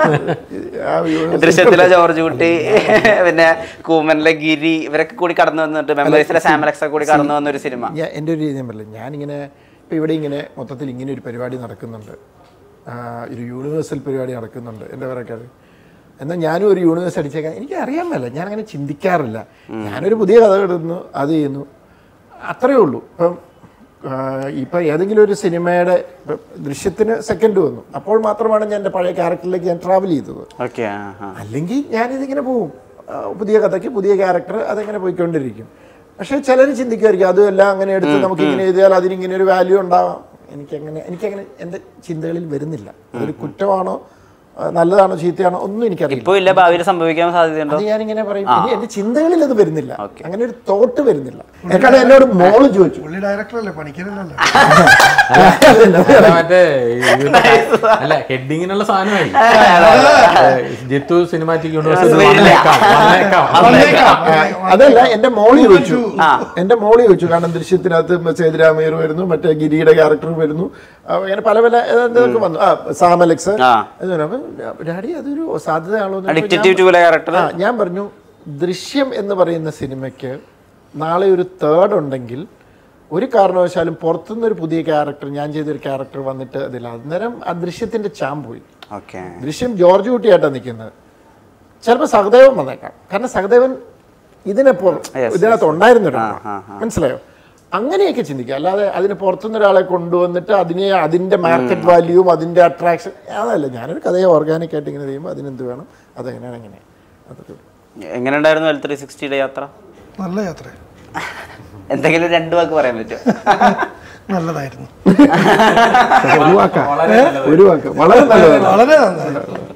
S1: ആ universe
S4: ദൃശ്യത്തിലെ ജോർജ് കുട്ടി പിന്നെ കൂമനിലെ ഗിരി ഇവരൊക്കെ കൂടി കടന്നു വന്നിട്ട് മെമ്മറീസിലെ സാമലക്സ് ഒക്കെ കൂടി കടന്നു വന്ന ഒരു സിനിമ
S1: ഞാൻ എൻ്റെ ഒരു രീതി ഞാൻ പറയില്ല ഞാനിങ്ങനെ ഇപ്പോൾ ഇവിടെ ഇങ്ങനെ മൊത്തത്തിൽ ഇങ്ങനെ ഒരു പരിപാടി നടക്കുന്നുണ്ട് ആ, ഒരു യൂണിവേഴ്സൽ പരിപാടി നടക്കുന്നുണ്ട് എന്താ പറയുക എന്നാൽ ഞാനും ഒരു യൂണിവേഴ്സ് അടിച്ചേക്കാൻ എനിക്ക് അറിയാൻ മേല ഞാൻ അങ്ങനെ ചിന്തിക്കാറില്ല ഞാനൊരു പുതിയ കഥ ഇടുന്നു അത് ചെയ്യുന്നു അത്രയേ ഉള്ളൂ ഇപ്പം ആ, ഇപ്പം ഏതെങ്കിലും ഒരു സിനിമയുടെ ഇപ്പം ദൃശ്യത്തിന് സെക്കൻഡ് വന്നു അപ്പോൾ മാത്രമാണ് ഞാൻ എൻ്റെ പഴയ ക്യാരക്ടറിലേക്ക് ഞാൻ ട്രാവൽ ചെയ്തത്
S4: ഓക്കെ
S1: അല്ലെങ്കിൽ ഞാനിതിങ്ങനെ പോവും ആ, പുതിയ കഥയ്ക്ക് പുതിയ ക്യാരക്ടർ അതങ്ങനെ പോയിക്കൊണ്ടിരിക്കും പക്ഷേ ചിലർ ചിന്തിക്കുമായിരിക്കും അതുമെല്ലാം അങ്ങനെ എടുത്ത് നമുക്ക് ഇങ്ങനെ എഴുതിയാൽ അതിനിങ്ങനെ ഒരു വാല്യൂ ഉണ്ടാവാം എനിക്കങ്ങനെ എനിക്കങ്ങനെ എൻ്റെ ചിന്തകളിൽ വരുന്നില്ല അതൊരു കുറ്റമാണോ ആ, നല്ലതാണോ ചീത്തയാണോ ഒന്നും എനിക്കറിയില്ല
S4: ഇപ്പൊ ഇല്ല ഭാവിയിൽ സംഭവിക്കാൻ സാധ്യതയുണ്ടോ
S1: അത് ഞാനിങ്ങനെ പറയും ഇനി എൻ്റെ ചിന്തകളിൽ അത് വരുന്നില്ല അങ്ങനെ ഒരു തോട്ട് വരുന്നില്ല എക്കാളും എന്നോട് മോള് ചോദിച്ചു
S2: പുള്ളി ഡയറക്ടറല്ലേ പണിക്കരല്ലല്ലോ
S5: അല്ല, മറ്റേ ഇതിന്റെ ക- അല്ല ഹെഡിങ്ങിനുള്ള സാധനമായി ഏ, ജിത്തു സിനിമാറ്റിക് യൂണിവേഴ്സിറ്റി വന്നേക്കാം വന്നേക്കാം വന്നേക്കാം
S1: ആ, അതല്ല എന്റെ മോള് ചോദിച്ചു എന്റെ മോള് ചോദിച്ചു കാരണം ദൃശ്യത്തിനകത്ത് സേതുരാമയ്യർ വരുന്നു മറ്റേ ഗിരിയുടെ ക്യാരക്ടർ വരുന്നു ആ, അങ്ങനെ പല പല ഇതൊക്കെ വന്നു ആ സാമലക്സ്
S4: ആ.
S1: അപ്പൊ ഡാഡി അതൊരു സാധ്യതയാണോ എന്ന് ചോദിച്ചപ്പോൾ
S4: ഡിക്റ്റേറ്റീവ്
S1: ഞാൻ-
S4: ടൂലെ ക്യാരക്ടർ
S1: ആ ഞാൻ പറഞ്ഞു ദൃശ്യം എന്ന് പറയുന്ന സിനിമയ്ക്ക് നാളെ ഒരു തേർഡ് ഉണ്ടെങ്കിൽ ഒരു കാരണവശാലും പുറത്തുനിന്ന് ഒരു പുതിയ ക്യാരക്ടർ ഞാൻ ചെയ്തൊരു ക്യാരക്ടർ വന്നിട്ട് അതിൽ അന്നേരം ആ ദൃശ്യത്തിന്റെ ചാം പോയി
S4: ഓക്കെ
S1: ദൃശ്യം ജോർജ് കുട്ടിയായിട്ടാണ് നിൽക്കുന്നത് ചിലപ്പോൾ സഹദേവൻ വന്നേക്കാം കാരണം സഹദേവൻ ഇതിനെപ്പോൾ ഇതിനകത്ത് ഉണ്ടായിരുന്ന മനസ്സിലായോ അങ്ങനെയൊക്കെ ചിന്തിക്കുക അല്ലാതെ അതിന് പുറത്തുനിന്ന് ഒരാളെ കൊണ്ടുവന്നിട്ട് അതിനെ അതിന്റെ മാർക്കറ്റ് വാല്യൂവും അതിന്റെ അട്രാക്ഷൻ അതല്ല ഞാനൊരു കഥയെ ഓർഗാനിക് ആയിട്ട് ഇങ്ങനെ ചെയ്യുമ്പോൾ അതിനെന്ത് വേണം അതെങ്ങനെയാണ് എങ്ങനെ അതൊക്കെ
S4: എങ്ങനെ ഉണ്ടായിരുന്നു എൽ ത്രീ സിക്സ്റ്റിയുടെ യാത്ര
S2: നല്ല യാത്ര
S4: എന്തെങ്കിലും രണ്ടു വാക്ക് പറയാൻ പറ്റുമോ
S2: നല്ലതായിരുന്നു
S1: ഒരു വാക്ക ഒരു വാക്ക് വളരെ നല്ലതാണ്
S2: വളരെ നന്നായിരുന്നു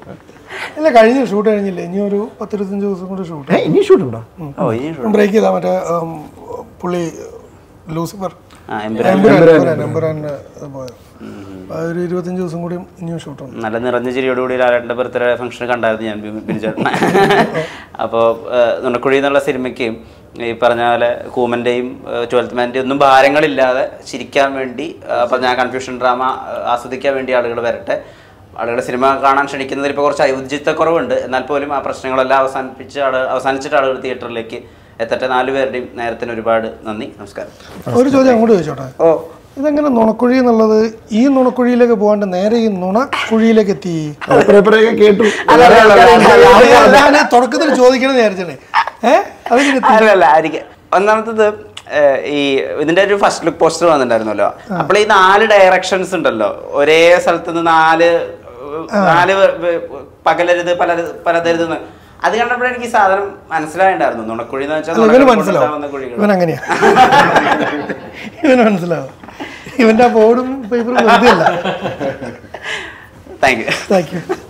S2: ഇല്ല കഴിഞ്ഞു ഷൂട്ട് കഴിഞ്ഞില്ല ഇനി ഒരു പത്തിരുപത്തഞ്ച് ദിവസം കൂടി ഷൂട്ട്
S1: ഏ ഇനി ഷൂട്ട് ഉണ്ടോ
S4: ഓ ഇനി
S2: ബ്രേക്ക് ചെയ്താൽ മറ്റേ ഉം, പുള്ളി ലൂസിഫർ
S4: ആ എമ്പുരാൻ
S2: എമ്പുരാൻ എമ്പുരാൻ പോയത് ആ ഒരു ഇരുപത്തഞ്ച് ദിവസം കൂടി ഇനിയും ഷൂട്ടുണ്ട്
S4: നല്ല നിറഞ്ഞ ചിരിയോടുകൂടി ലാലേട്ടൻ്റെ ബർത്ത്ഡേ ഫംഗ്ഷൻ കണ്ടായിരുന്നു ഞാൻ ബിനിചേട്ടനെ അപ്പോൾ നുണക്കുഴി എന്നുള്ള സിനിമയ്ക്ക് ഈ പറഞ്ഞ പോലെ കൂമൻ്റെയും ട്വൽത്ത് മാൻ്റെയും ഒന്നും ഭാരങ്ങളില്ലാതെ ചിരിക്കാൻ വേണ്ടി അപ്പം ഞാൻ കൺഫ്യൂഷൻ ഡ്രാമ ആസ്വദിക്കാൻ വേണ്ടി ആളുകൾ വരട്ടെ ആളുകൾ സിനിമ കാണാൻ ക്ഷണിക്കുന്നതിൽ ഇപ്പോൾ കുറച്ച് ഔചിത്യക്കുറവുണ്ട് എന്നാൽ പോലും ആ പ്രശ്നങ്ങളെല്ലാം അവസാനിപ്പിച്ച് ആൾ അവസാനിച്ചിട്ട് ആളുകൾ തിയേറ്ററിലേക്ക് എത്തട്ടെ നാല് പേരുടെയും നേരത്തിന് ഒരുപാട് നന്ദി നമസ്കാരം
S2: ഒരു ചോദ്യം അങ്ങോട്ട് ചോദിച്ചോട്ടെ
S4: ഓ
S2: ഇതെങ്ങനെ നുണക്കുഴി എന്നുള്ളത് ഈ നുണക്കുഴിയിലേക്ക് പോകാണ്ട് നേരെ ഈ നുണക്കുഴിയിലേക്ക് എത്തി
S1: അപ്പുറപ്പുറയൊക്കെ കേട്ടു
S2: ഞാൻ തുടക്കത്തിൽ ചോദിക്കണമെന്ന് വിചാരിച്ചേ ഏഹ് അതിങ്ങനെ എത്തി?
S4: അല്ലല്ല ആയിരിക്കും ഒന്നാമത്തത് ഏഹ്, ഈ ഇതിന്റെ ഒരു ഫസ്റ്റ് ലുക്ക് പോസ്റ്റർ വന്നിട്ടുണ്ടായിരുന്നല്ലോ അപ്പോൾ ഈ നാല് ഡയറക്ഷൻസ് ഉണ്ടല്ലോ ഒരേ സ്ഥലത്ത് നിന്ന് നാല് നാല് വ- വ- പകലരുത് പലരുത് പലതരുത് എന്ന്. അത് കണ്ടപ്പോഴേ എനിക്ക് ഈ സാധനം മനസ്സിലായിണ്ടായിരുന്നു നുണക്കുഴി എന്ന് വെച്ചാൽ
S2: അല്ല, ഇവന്
S4: നുണകൾ
S2: മനസ്സിലാവും
S4: കൊണ്ടുണ്ടാവുന്ന കുഴികൾ
S2: ഇവൻ അങ്ങനെയാ ഇവന് മനസ്സിലാവും ഇവന്റെ ആ ബോർഡും പേപ്പറും വെറുതെ അല്ല
S4: താങ്ക് യു
S2: താങ്ക് യു